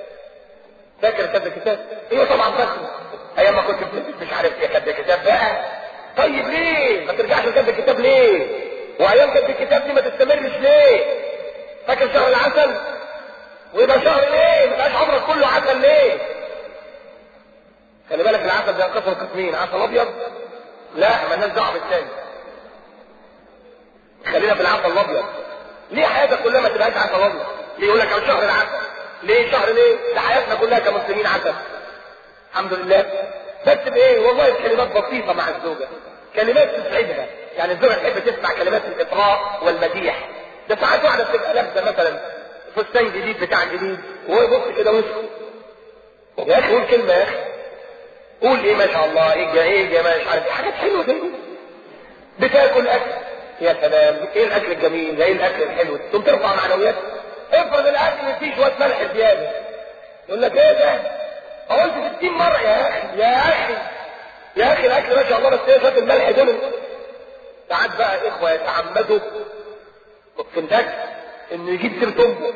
فاكر كاتب الكتاب ايوه طبعا فاكر ايام ما كنت مش عارف ايه كاتب الكتاب بقى طيب ليه ما ترجعش لكاتب الكتاب ليه وايام كاتب الكتاب دي ما تستمرش ليه فاكر شهر العسل ويبقى شهر ليه ما يبقاش عمرك كله عسل ليه خلي بالك العسل ده ينقسم قسمين عسل ابيض لا مالناش دعوه بالثاني خلينا في العسل الابيض ليه حياتك كلها ما تبقاش عسل ابيض ليه يقول لك على شهر العسل ليه شهر ليه ده حياتنا كلها كمسلمين عسل الحمد لله بس بايه والله كلمات بسيطه مع الزوجه كلمات تسعدها يعني الزوجه تحب تسمع كلمات الاطراء والمديح ده ساعات واحده بتبقى لابسه مثلا فستان جديد بتاع جديد وهو يبص كده ويسكت يا اخي قول كلمه يا اخي قول ايه ما شاء الله ايه ايه ما مش عارف حاجات حلوه زي دي بتاكل اكل يا سلام ايه الاكل الجميل ايه الاكل الحلو ثم ترفع معنويات افرض الاكل فيه شويه ملح زياده يقول لك ايه ده هو انت 60 مره يا اخي يا اخي يا اخي الاكل ما شاء الله بس ايه شويه الملح دول ساعات بقى اخوه يتعمدوا في الاكل انه يجيب سيره امه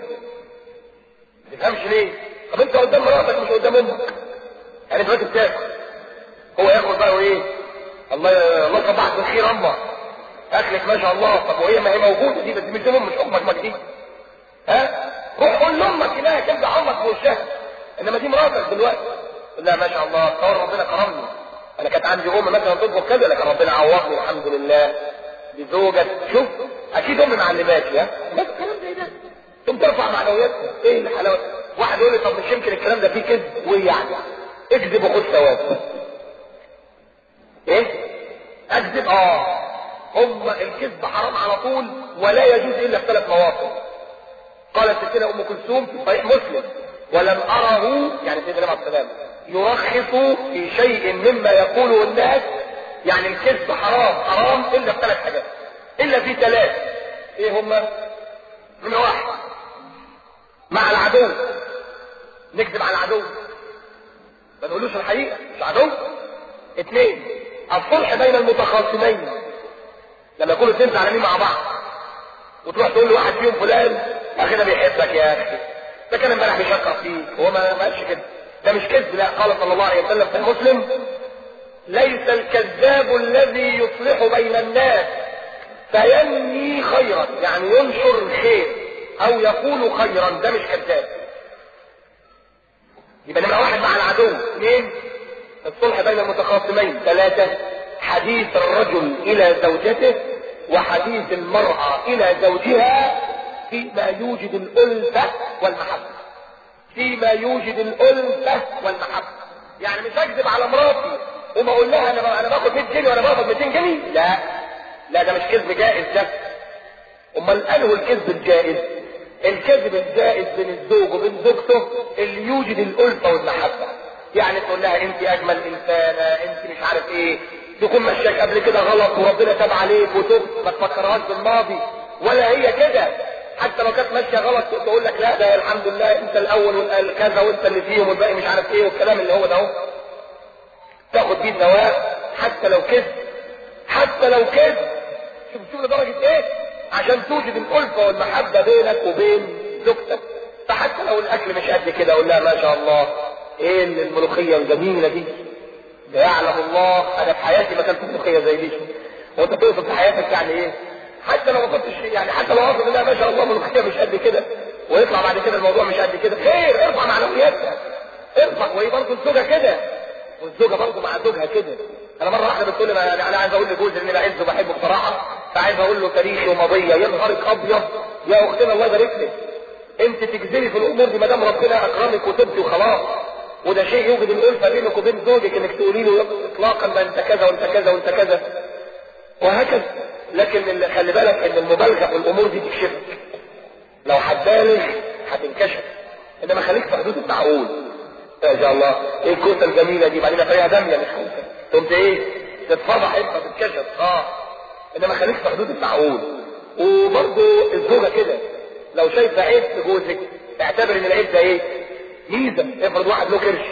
ما تفهمش ليه طب انت قدام مراتك مش قدام امك يعني انت بتاكل هو ياكل بقى وايه الله الله صبحك بالخير امك اكلك ما شاء الله طب وهي ما هي موجوده دي بس مش امك مش امك ما دي ها روح قول لامك انها تمدح امك في وشها انما دي مراتك دلوقتي لا ما شاء الله تصور ربنا كرمني انا كانت عندي ام مثلا تطبخ كذا لكن ربنا عوضني الحمد لله بزوجة شوف اكيد امي معلماتي ها بس الكلام زي ده ثم ترفع معنوياتها ايه الحلاوه واحد يقول لي طب مش يمكن الكلام ده فيه كذب وايه يعني اكذب وخد ثواب ايه اكذب اه هم الكذب حرام على طول ولا يجوز الا في ثلاث مواقف قالت ستنا ام كلثوم في صحيح مسلم ولم اره يعني سيدنا عليه السلام يرخص في شيء مما يقوله الناس يعني الكذب حرام حرام الا في ثلاث حاجات الا في ثلاث ايه هما من واحد مع العدو نكذب على العدو ما نقولوش الحقيقه مش عدو اثنين الصلح بين المتخاصمين لما يكونوا اثنين زعلانين مع بعض وتروح تقول لواحد فيهم فلان اخي ده بيحبك يا اخي ده كان امبارح بيشكر فيك هو ما ما قالش كده ده مش كذب لا قال صلى الله عليه وسلم في مسلم ليس الكذاب الذي يصلح بين الناس فينمي خيرا يعني ينشر الخير او يقول خيرا ده مش كذاب يبقى نمرة واحد مع العدو اثنين الصلح بين المتخاصمين ثلاثة حديث الرجل الى زوجته وحديث المرأة الى زوجها فيما يوجد الألفة والمحبة فيما يوجد الألفة والمحبة يعني مش هكذب على مراتي وما اقول لها انا انا باخد 100 جنيه وانا باخد 200 جنيه لا لا ده مش كذب جائز ده امال انه الكذب الجائز الكذب الجائز بين الزوج وبين زوجته اللي يوجد الألفة والمحبة يعني تقول لها انت اجمل انسانه انت مش عارف ايه تكون مشاك قبل كده غلط وربنا تاب عليك وتبت ما تفكرهاش بالماضي ولا هي كده حتى لو كانت ماشيه غلط تقول لك لا ده الحمد لله انت الاول والكذا وانت اللي فيهم والباقي مش عارف ايه والكلام اللي هو ده اهو تاخد بيه النواه حتى لو كذب حتى لو كذب شوف شوف لدرجه ايه عشان توجد الالفه والمحبه بينك وبين زوجتك فحتى لو الاكل مش قد كده اقول لها ما شاء الله ايه الملوخيه الجميله دي ده يعلم الله انا في حياتي ما كانت ملوخيه زي دي وانت توصف في حياتك يعني ايه حتى لو ما كنتش يعني حتى لو اقصد انها ما شاء الله ملوخيه مش قد كده ويطلع بعد كده الموضوع مش قد كده خير ارفع معنوياتها ارفع وهي برضه الزوجه كده والزوجه برضه مع زوجها كده انا مره واحده بتقول لي انا عايز اقول لجوزي اني بعزه وبحبه بصراحه فعايز اقول له تاريخي وماضيه يا نهارك ابيض يا اختنا الله يبارك لك انت تجزري في الامور دي ما دام ربنا اكرمك وتبتي وخلاص وده شيء يوجد الالفه بينك وبين زوجك انك تقولي له اطلاقا ما انت كذا وانت كذا وانت كذا وهكذا لكن اللي خلي بالك ان المبالغه في الامور دي تكشفك لو هتبالغ هتنكشف انما خليك في حدود المعقول ما شاء الله ايه الكوسه الجميله دي بعدين فيها دميه مش كوسه قمت ايه تتفضح انت تتكشف اه انما خليك في حدود المعقول وبرضه الزوجه كده لو شايفه عيب في جوزك اعتبر ان العيب ده ايه ميزه افرض واحد له كرش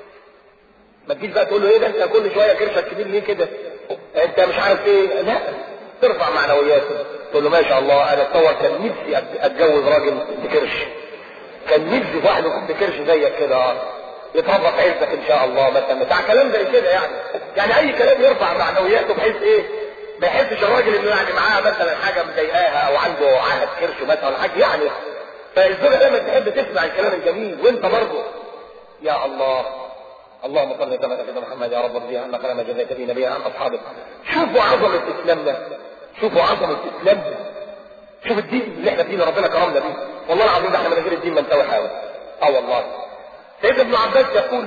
ما تجيش بقى تقول له ايه ده انت كل شويه كرشك كبير ليه كده انت مش عارف ايه لا ترفع معنوياته تقول له ما شاء الله انا اتصور كان نفسي اتجوز راجل بكرش كان نفسي في واحد يكون بكرش زيك كده يتربط عزك ان شاء الله مثلا بتاع كلام زي كده يعني يعني اي كلام يرفع معنوياته بحيث ايه ما يحسش الراجل انه يعني معاه مثلا حاجه مضايقاها او عنده عهد كرش مثلا حاجه يعني فالزوجه دايما تحب تسمع الكلام الجميل وانت برضه يا الله اللهم صل وسلم على سيدنا محمد يا رب ارضي عنا كلام جزاك به نبينا عن اصحابك شوفوا عظمه اسلامنا شوفوا عظمه اسلامنا شوف الدين اللي احنا فيه ربنا كرمنا بيه والله العظيم ده احنا من غير الدين ما نسوي حاجه اه والله سيدنا ابن عباس يقول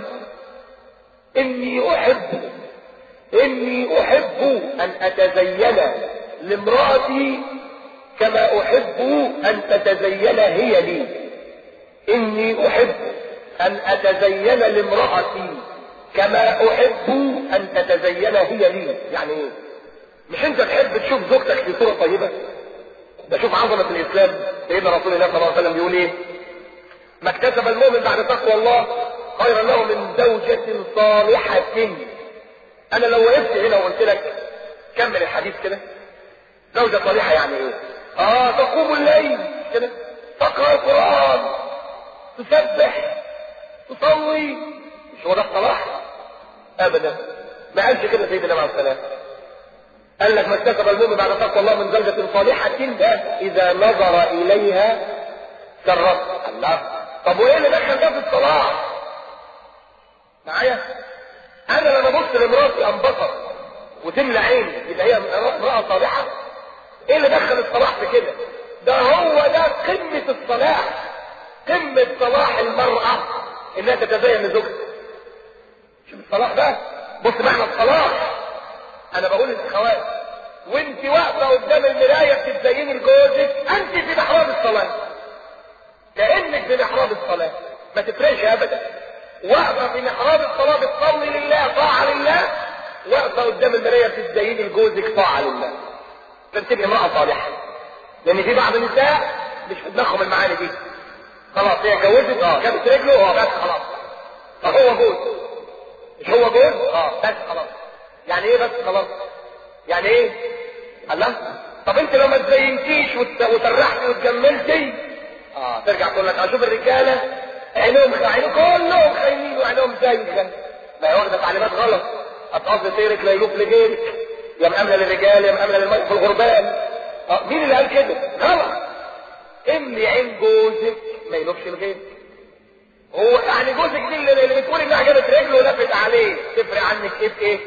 اني احب اني احب ان اتزين لامرأتي كما احب ان تتزين هي لي اني احب ان اتزين لامرأتي كما احب ان تتزين هي لي يعني ايه مش انت تحب تشوف زوجتك في صورة طيبة ده شوف عظمة الاسلام سيدنا رسول الله صلى الله عليه وسلم بيقول ايه ما اكتسب المؤمن بعد تقوى الله خيرا له من زوجة صالحة انا لو وقفت هنا وقلت لك كمل الحديث كده زوجة صالحة يعني ايه اه تقوم الليل كده تقرأ القرآن تسبح تصلي مش هو ده الصلاح ابدا ما قالش كده سيدنا عليه السلام قال لك ما اكتسب المؤمن بعد تقوى الله من زوجة صالحة ده اذا نظر اليها سرت الله طب وايه اللي دخل ده في الصلاح معايا انا لما ابص لمراتي انبسط وتملى عيني يبقى هي امراه صالحه ايه اللي دخل الصلاح في كده ده هو ده قمه الصلاح قمه صلاح المراه انها تتزين لزوجها شوف الصلاح ده بص معنى الصلاح انا بقول للاخوات وانت واقفه قدام المرايه بتتزيني لجوزك انت في محراب الصلاه كانك في محراب الصلاه ما تفرقش ابدا واقفه في محراب الصلاه بتصلي لله طاعه لله واقفه قدام المرايه بتزيني لجوزك طاعه لله تبقى امراه صالحه لان في بعض النساء مش في دماغهم المعاني دي خلاص هي اتجوزت اه جابت رجله اه بس خلاص طب هو جوز مش هو جوز اه بس خلاص يعني ايه بس خلاص يعني ايه الله طب انت لو ما تزينتيش وترحتي وتجملتي اه ترجع تقول لك اشوف الرجاله عينهم عينهم كلهم خاينين وعينهم زايغه ما هي واخده تعليمات غلط هتقضي سيرك لا يلوف لغيرك يا مأمنة للرجال يا مأمنة للمرء في الغربان اه مين اللي قال كده؟ غلط املي عين جوزك ما يلوفش لغيرك هو يعني جوزك دي اللي, اللي بتقول انها جابت رجله ولفت عليه تفرق عنك ايه في ايه؟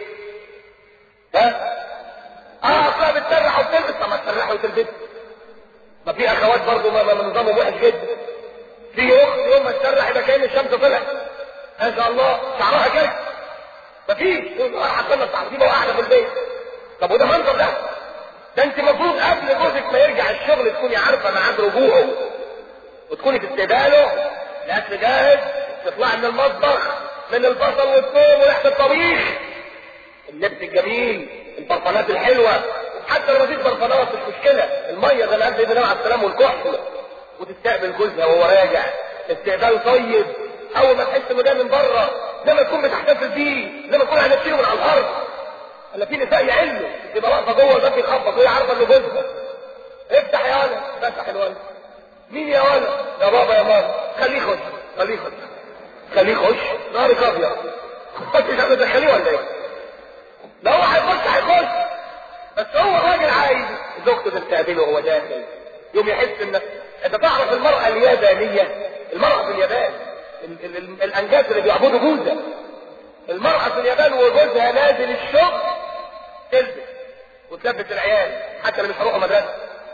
ها؟ اه اصلا بتسرح وتلبس طب ما تسرحي وتلبسي ما في اخوات برضه نظامهم وحش جدا في اخت يوم ما تسرح يبقى كأن الشمس طلعت ما شاء الله شعرها كده مفيش حتى لنا التعصيبه وقاعده في البيت طب وده منظر ده ده انت المفروض قبل جوزك ما يرجع الشغل تكوني عارفه ميعاد رجوعه وتكوني في استقباله الاكل جاهز تطلعي من المطبخ من البصل والثوم وريحه الطبيخ اللبس الجميل البرفانات الحلوه حتى لو مفيش برفانات مش مشكله الميه زي ما قال سيدنا عليه السلام والكحل وتستقبل جوزها وهو راجع استقبال طيب اول ما تحس انه جاي من بره لما تكون بتحتفل بيه لما تكون هنشيله من على الارض الا في نساء يعلوا تبقى واقفه جوه الباب بيخبط وهي عارفه انه جوزها افتح يا ولد فتح الولد مين يا ولد يا بابا يا ماما خليه يخش خليه يخش خليه يخش نهارك ابيض مش عايز تدخليه ولا ايه؟ لا هو هيخش هيخش بس هو الراجل عايز زوجته تستقبله وهو داخل يوم يحس ان انت تعرف المرأة اليابانية المرأة في اليابان ال... ال... ال... الانجاز اللي بيعبدوا بوذا المرأة في اليابان وجوزها نازل الشغل تلبس وتلبس العيال حتى اللي مش هيروحوا مدرسة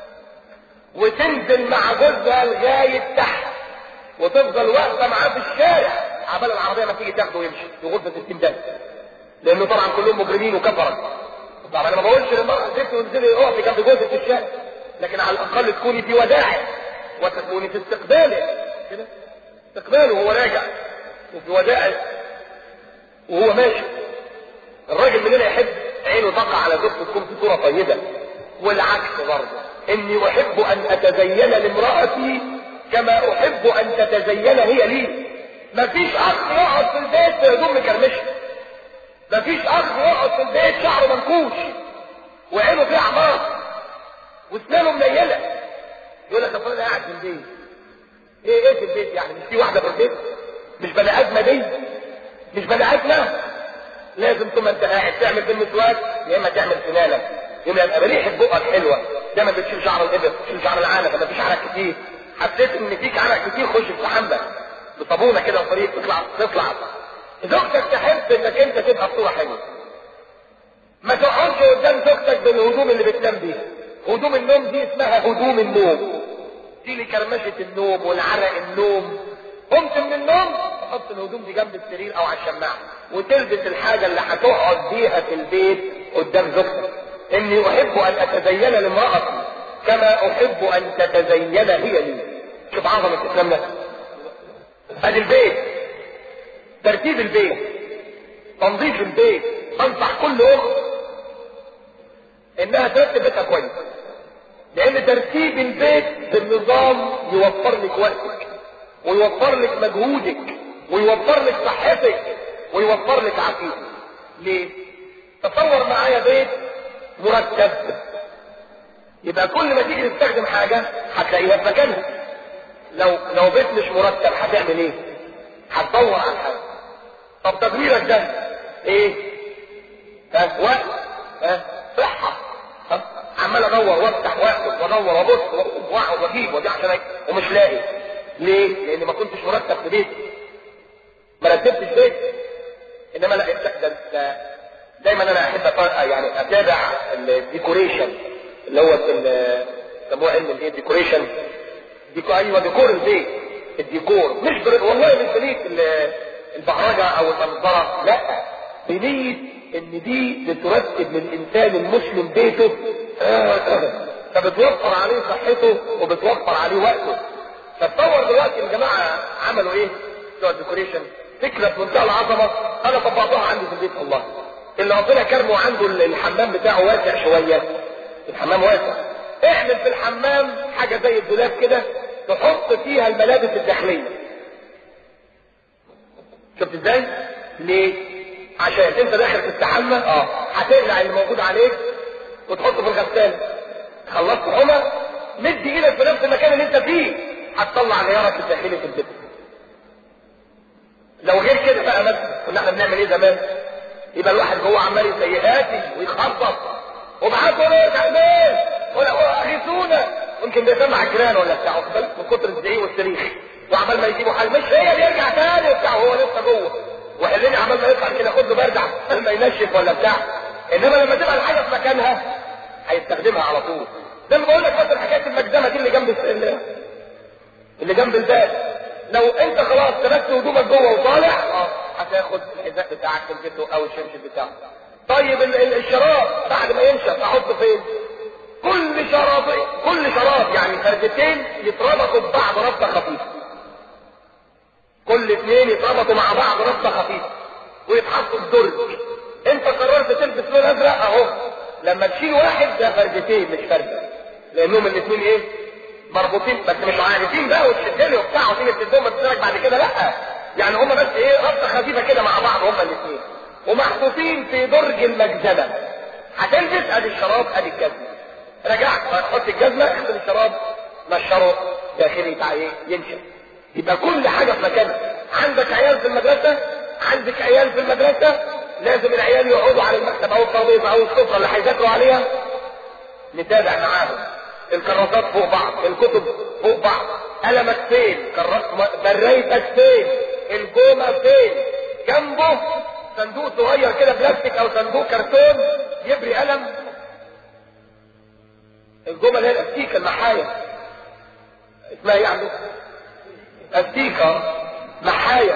وتنزل مع جوزها لغاية تحت وتفضل واقفة معاه في الشارع عبال العربية ما تيجي تاخده ويمشي في غرفة الاستمداد لانه طبعا كلهم مجرمين وكفرة طبعا انا ما بقولش للمرأة ست وانزلي اقفي جنب جوزك في الشارع لكن على الاقل تكوني في وداعه وتكوني في استقباله كده استقباله وهو راجع وفي وداعه وهو ماشي الراجل مننا يحب عينه تقع على زوجته تكون في صوره طيبه والعكس برضه اني احب ان اتزين لامراتي كما احب ان تتزين هي لي مفيش اخ يقعد في البيت بهدوم مكرمشه مفيش اخ يقعد في البيت شعره منكوش وعينه فيها اعمار واسنانه منيله يقول لك انا قاعد في البيت ايه ايه في البيت يعني مش في واحده في البيت مش بني ادمه دي مش بني ادمه لازم طول ما انت قاعد تعمل بالمسواك يا اما تعمل سنانك يبقى يبقى ريحه بقك حلوه دايما بتشيل شعر الابر بتشيل شعر العانه فما فيش عرق كتير حسيت ان فيك عرق كتير خش في حمك بصابونه كده وطريق تطلع تطلع زوجتك تحب انك انت تبقى بصوره حلوه ما تقعدش قدام زوجتك بالهدوم اللي بتنام بيها هدوم النوم دي اسمها هدوم النوم دي لكرمشة النوم والعرق النوم قمت من النوم تحط الهدوم دي جنب السرير او على الشماعة وتلبس الحاجة اللي هتقعد بيها في البيت قدام زوجتك اني احب ان اتزين لامرأتي كما احب ان تتزين هي لي شوف عظمة الاسلام ده ادي البيت ترتيب البيت تنظيف البيت انصح كل اخت انها ترتب بيتها كويس لان ترتيب البيت بالنظام يوفر لك وقتك ويوفر لك مجهودك ويوفر لك صحتك ويوفر لك عافيتك ليه تصور معايا بيت مرتب يبقى كل ما تيجي تستخدم حاجة هتلاقيها في مكانها لو لو بيت مش مرتب هتعمل ايه هتدور على حاجة طب تدويرك ده ايه ها وقت ها صحة عمال ادور وافتح واقف وادور وابص واقعد واجيب واجي عشان ومش لاقي ليه؟ لان ما كنتش مرتب في بيتي ما رتبتش بيتي انما لا ده, ده دايما انا احب يعني اتابع الديكوريشن اللي هو سموه علم الايه ديكوريشن ديكو ايوه ديكور البيت الديكور مش بر... والله مش بنيه البهرجه او المنظره لا بنيه ان دي بترتب للانسان المسلم بيته فبتوفر عليه صحته وبتوفر عليه وقته فتصور دلوقتي الجماعه عملوا ايه بتوع الديكوريشن فكره في منتهى العظمه انا طبقتها عندي في البيت والله اللي ربنا كرمه عنده الحمام بتاعه واسع شويه الحمام واسع اعمل في الحمام حاجه زي الدولاب كده تحط فيها الملابس الداخليه شفت ازاي ليه عشان انت داخل تستحمى اه هتقلع اللي موجود عليك وتحطه في الغسالة خلصت حمى مد ايدك في نفس المكان اللي انت فيه هتطلع غيارك الداخلي في البيت لو غير كده بقى مثلا كنا احنا بنعمل ايه زمان يبقى الواحد جوه عمال يسيئاتي ويخبط وبعته له يرجع البيت ولا اغيثونا يمكن بيسمع الجيران ولا بتاع من كتر الزعيق والصريخ وعمال ما يجيبوا حل مش هي اللي يرجع تاني وبتاع وهو لسه جوه وحلني عمال ما يطلع كده خد له برجع ما ينشف ولا بتاع انما لما تبقى الحاجه في مكانها هيستخدمها على طول زي ما بقول لك مثلا حكايه المجزمه دي اللي جنب اللي جنب الباب لو انت خلاص تركت هدومك جوه وطالع اه هتاخد الحذاء بتاعك تلبسه او الشمش بتاعك طيب الشراب بعد ما ينشف احطه فين كل شراب كل شراب يعني فردتين يتربطوا ببعض ربطه خفيفه كل اثنين يتربطوا مع بعض ربطه خفيفه ويتحطوا في درج انت قررت تلبس لون ازرق اهو لما تشيل واحد ده فردتين مش فرده لانهم الاثنين ايه مربوطين بس مش عارفين بقى وتشدني وبتاع وتيجي تديهم وتسالك بعد كده لا يعني هما بس ايه ربطه خفيفه كده مع بعض هما الاثنين ومحطوطين في درج المجزمه هتلبس ادي الشراب ادي الجزمه رجعت هتحط الجزمه اغسل الشراب نشره داخلي بتاع ايه ينشف يبقى كل حاجه في مكانها عندك عيال في المدرسه عندك عيال في المدرسه لازم العيال يقعدوا على المكتب او الترابيزه او السفره اللي هيذاكروا عليها نتابع معاهم الكراسات فوق بعض الكتب فوق بعض قلمك فين كراس بريتك فين الجومه فين جنبه صندوق صغير كده بلاستيك او صندوق كرتون يبري قلم الجمل اللي هي الاستيكه المحايا اسمها ايه عندكم استيكه محايا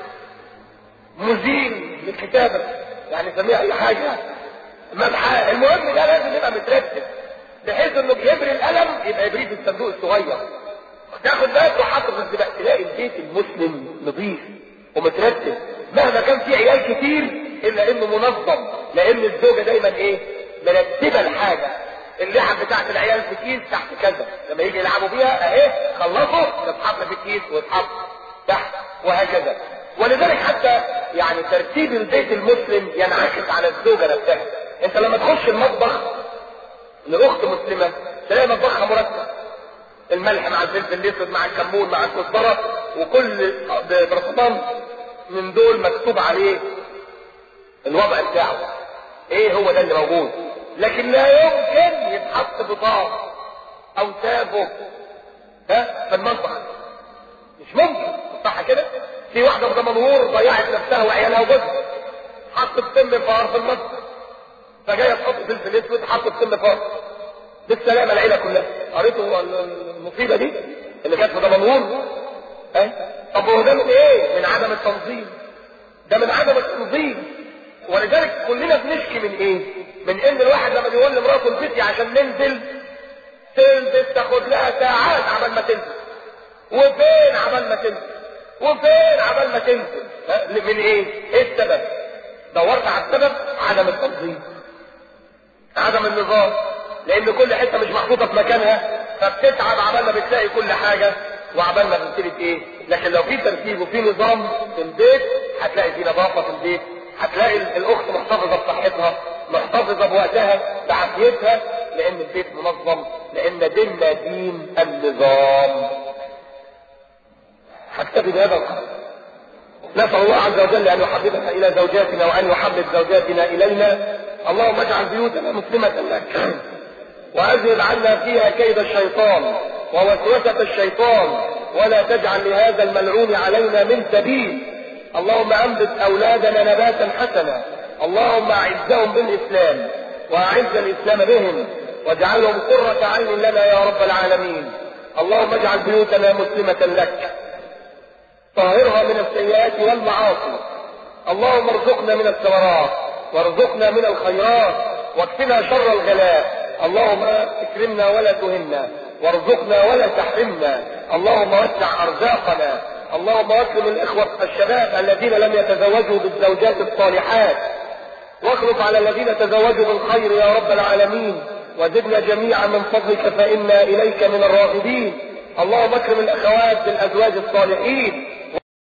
مزيل للكتابه يعني سميها اي حاجه مبحى المهم ده لازم يبقى مترتب بحيث انه بيبري القلم يبقى يبريه في الصندوق الصغير تاخد بالك وحاطه في السباق تلاقي البيت المسلم نظيف ومترتب مهما كان في عيال كتير الا انه منظم لان الزوجه دايما ايه مرتبه الحاجه اللعب بتاعت العيال في كيس تحت كذا لما يجي يلعبوا بيها اهي خلصوا تتحط في كيس وتتحط تحت وهكذا ولذلك حتى يعني ترتيب البيت المسلم ينعكس على الزوجه نفسها انت لما تخش المطبخ لاخت مسلمه تلاقي مطبخها مرتب الملح مع الفلفل الاسود مع الكمون مع الكزبره وكل برطمان من دول مكتوب عليه الوضع بتاعه ايه هو ده اللي موجود لكن لا يمكن يتحط بطاق او تابه ها في المطبخ مش ممكن صح كده في واحده في دمنهور ضيعت نفسها وعيالها وجوزها حطت سم فار في المطبخ فجايه تحط فلفل اسود حطت سم فار بالسلامه العيله كلها قريتوا المصيبه دي اللي كانت في دمنهور ها طب هو ده من ايه من عدم التنظيم ده من عدم التنظيم ولذلك كلنا بنشكي من ايه من ان الواحد لما بيقول لمراته البيتي عشان ننزل تلبس تاخد لها ساعات عبال ما تنزل وفين عبال ما تنزل وفين عبال ما تنزل من ايه ايه السبب دورت على السبب عدم التنظيم عدم النظام لان كل حته مش محطوطه في مكانها فبتتعب عبال ما بتلاقي كل حاجه وعبال ما بتبتدي ايه لكن لو في ترتيب وفي نظام في البيت هتلاقي في نظافه في البيت هتلاقي الاخت محتفظه بصحتها محتفظه بوقتها بعافيتها لان البيت منظم لان ديننا دين النظام هكتفي بهذا القدر نسال الله عز وجل ان يحببنا الى زوجاتنا وان يحبب زوجاتنا الينا اللهم اجعل بيوتنا مسلمه لك واذهب عنا فيها كيد الشيطان ووسوسه الشيطان ولا تجعل لهذا الملعون علينا من سبيل اللهم انبت اولادنا نباتا حسنا اللهم اعزهم بالاسلام واعز الاسلام بهم واجعلهم قرة عين لنا يا رب العالمين اللهم اجعل بيوتنا مسلمة لك طهرها من السيئات والمعاصي اللهم ارزقنا من الثمرات وارزقنا من الخيرات واكفنا شر الغلاء اللهم اكرمنا ولا تهنا وارزقنا ولا تحرمنا اللهم وسع ارزاقنا اللهم اكرم الاخوة الشباب الذين لم يتزوجوا بالزوجات الصالحات واخلف على الذين تزوجوا بالخير يا رب العالمين وزدنا جميعا من فضلك فإنا إليك من الراغبين اللهم اكرم الأخوات بالأزواج الصالحين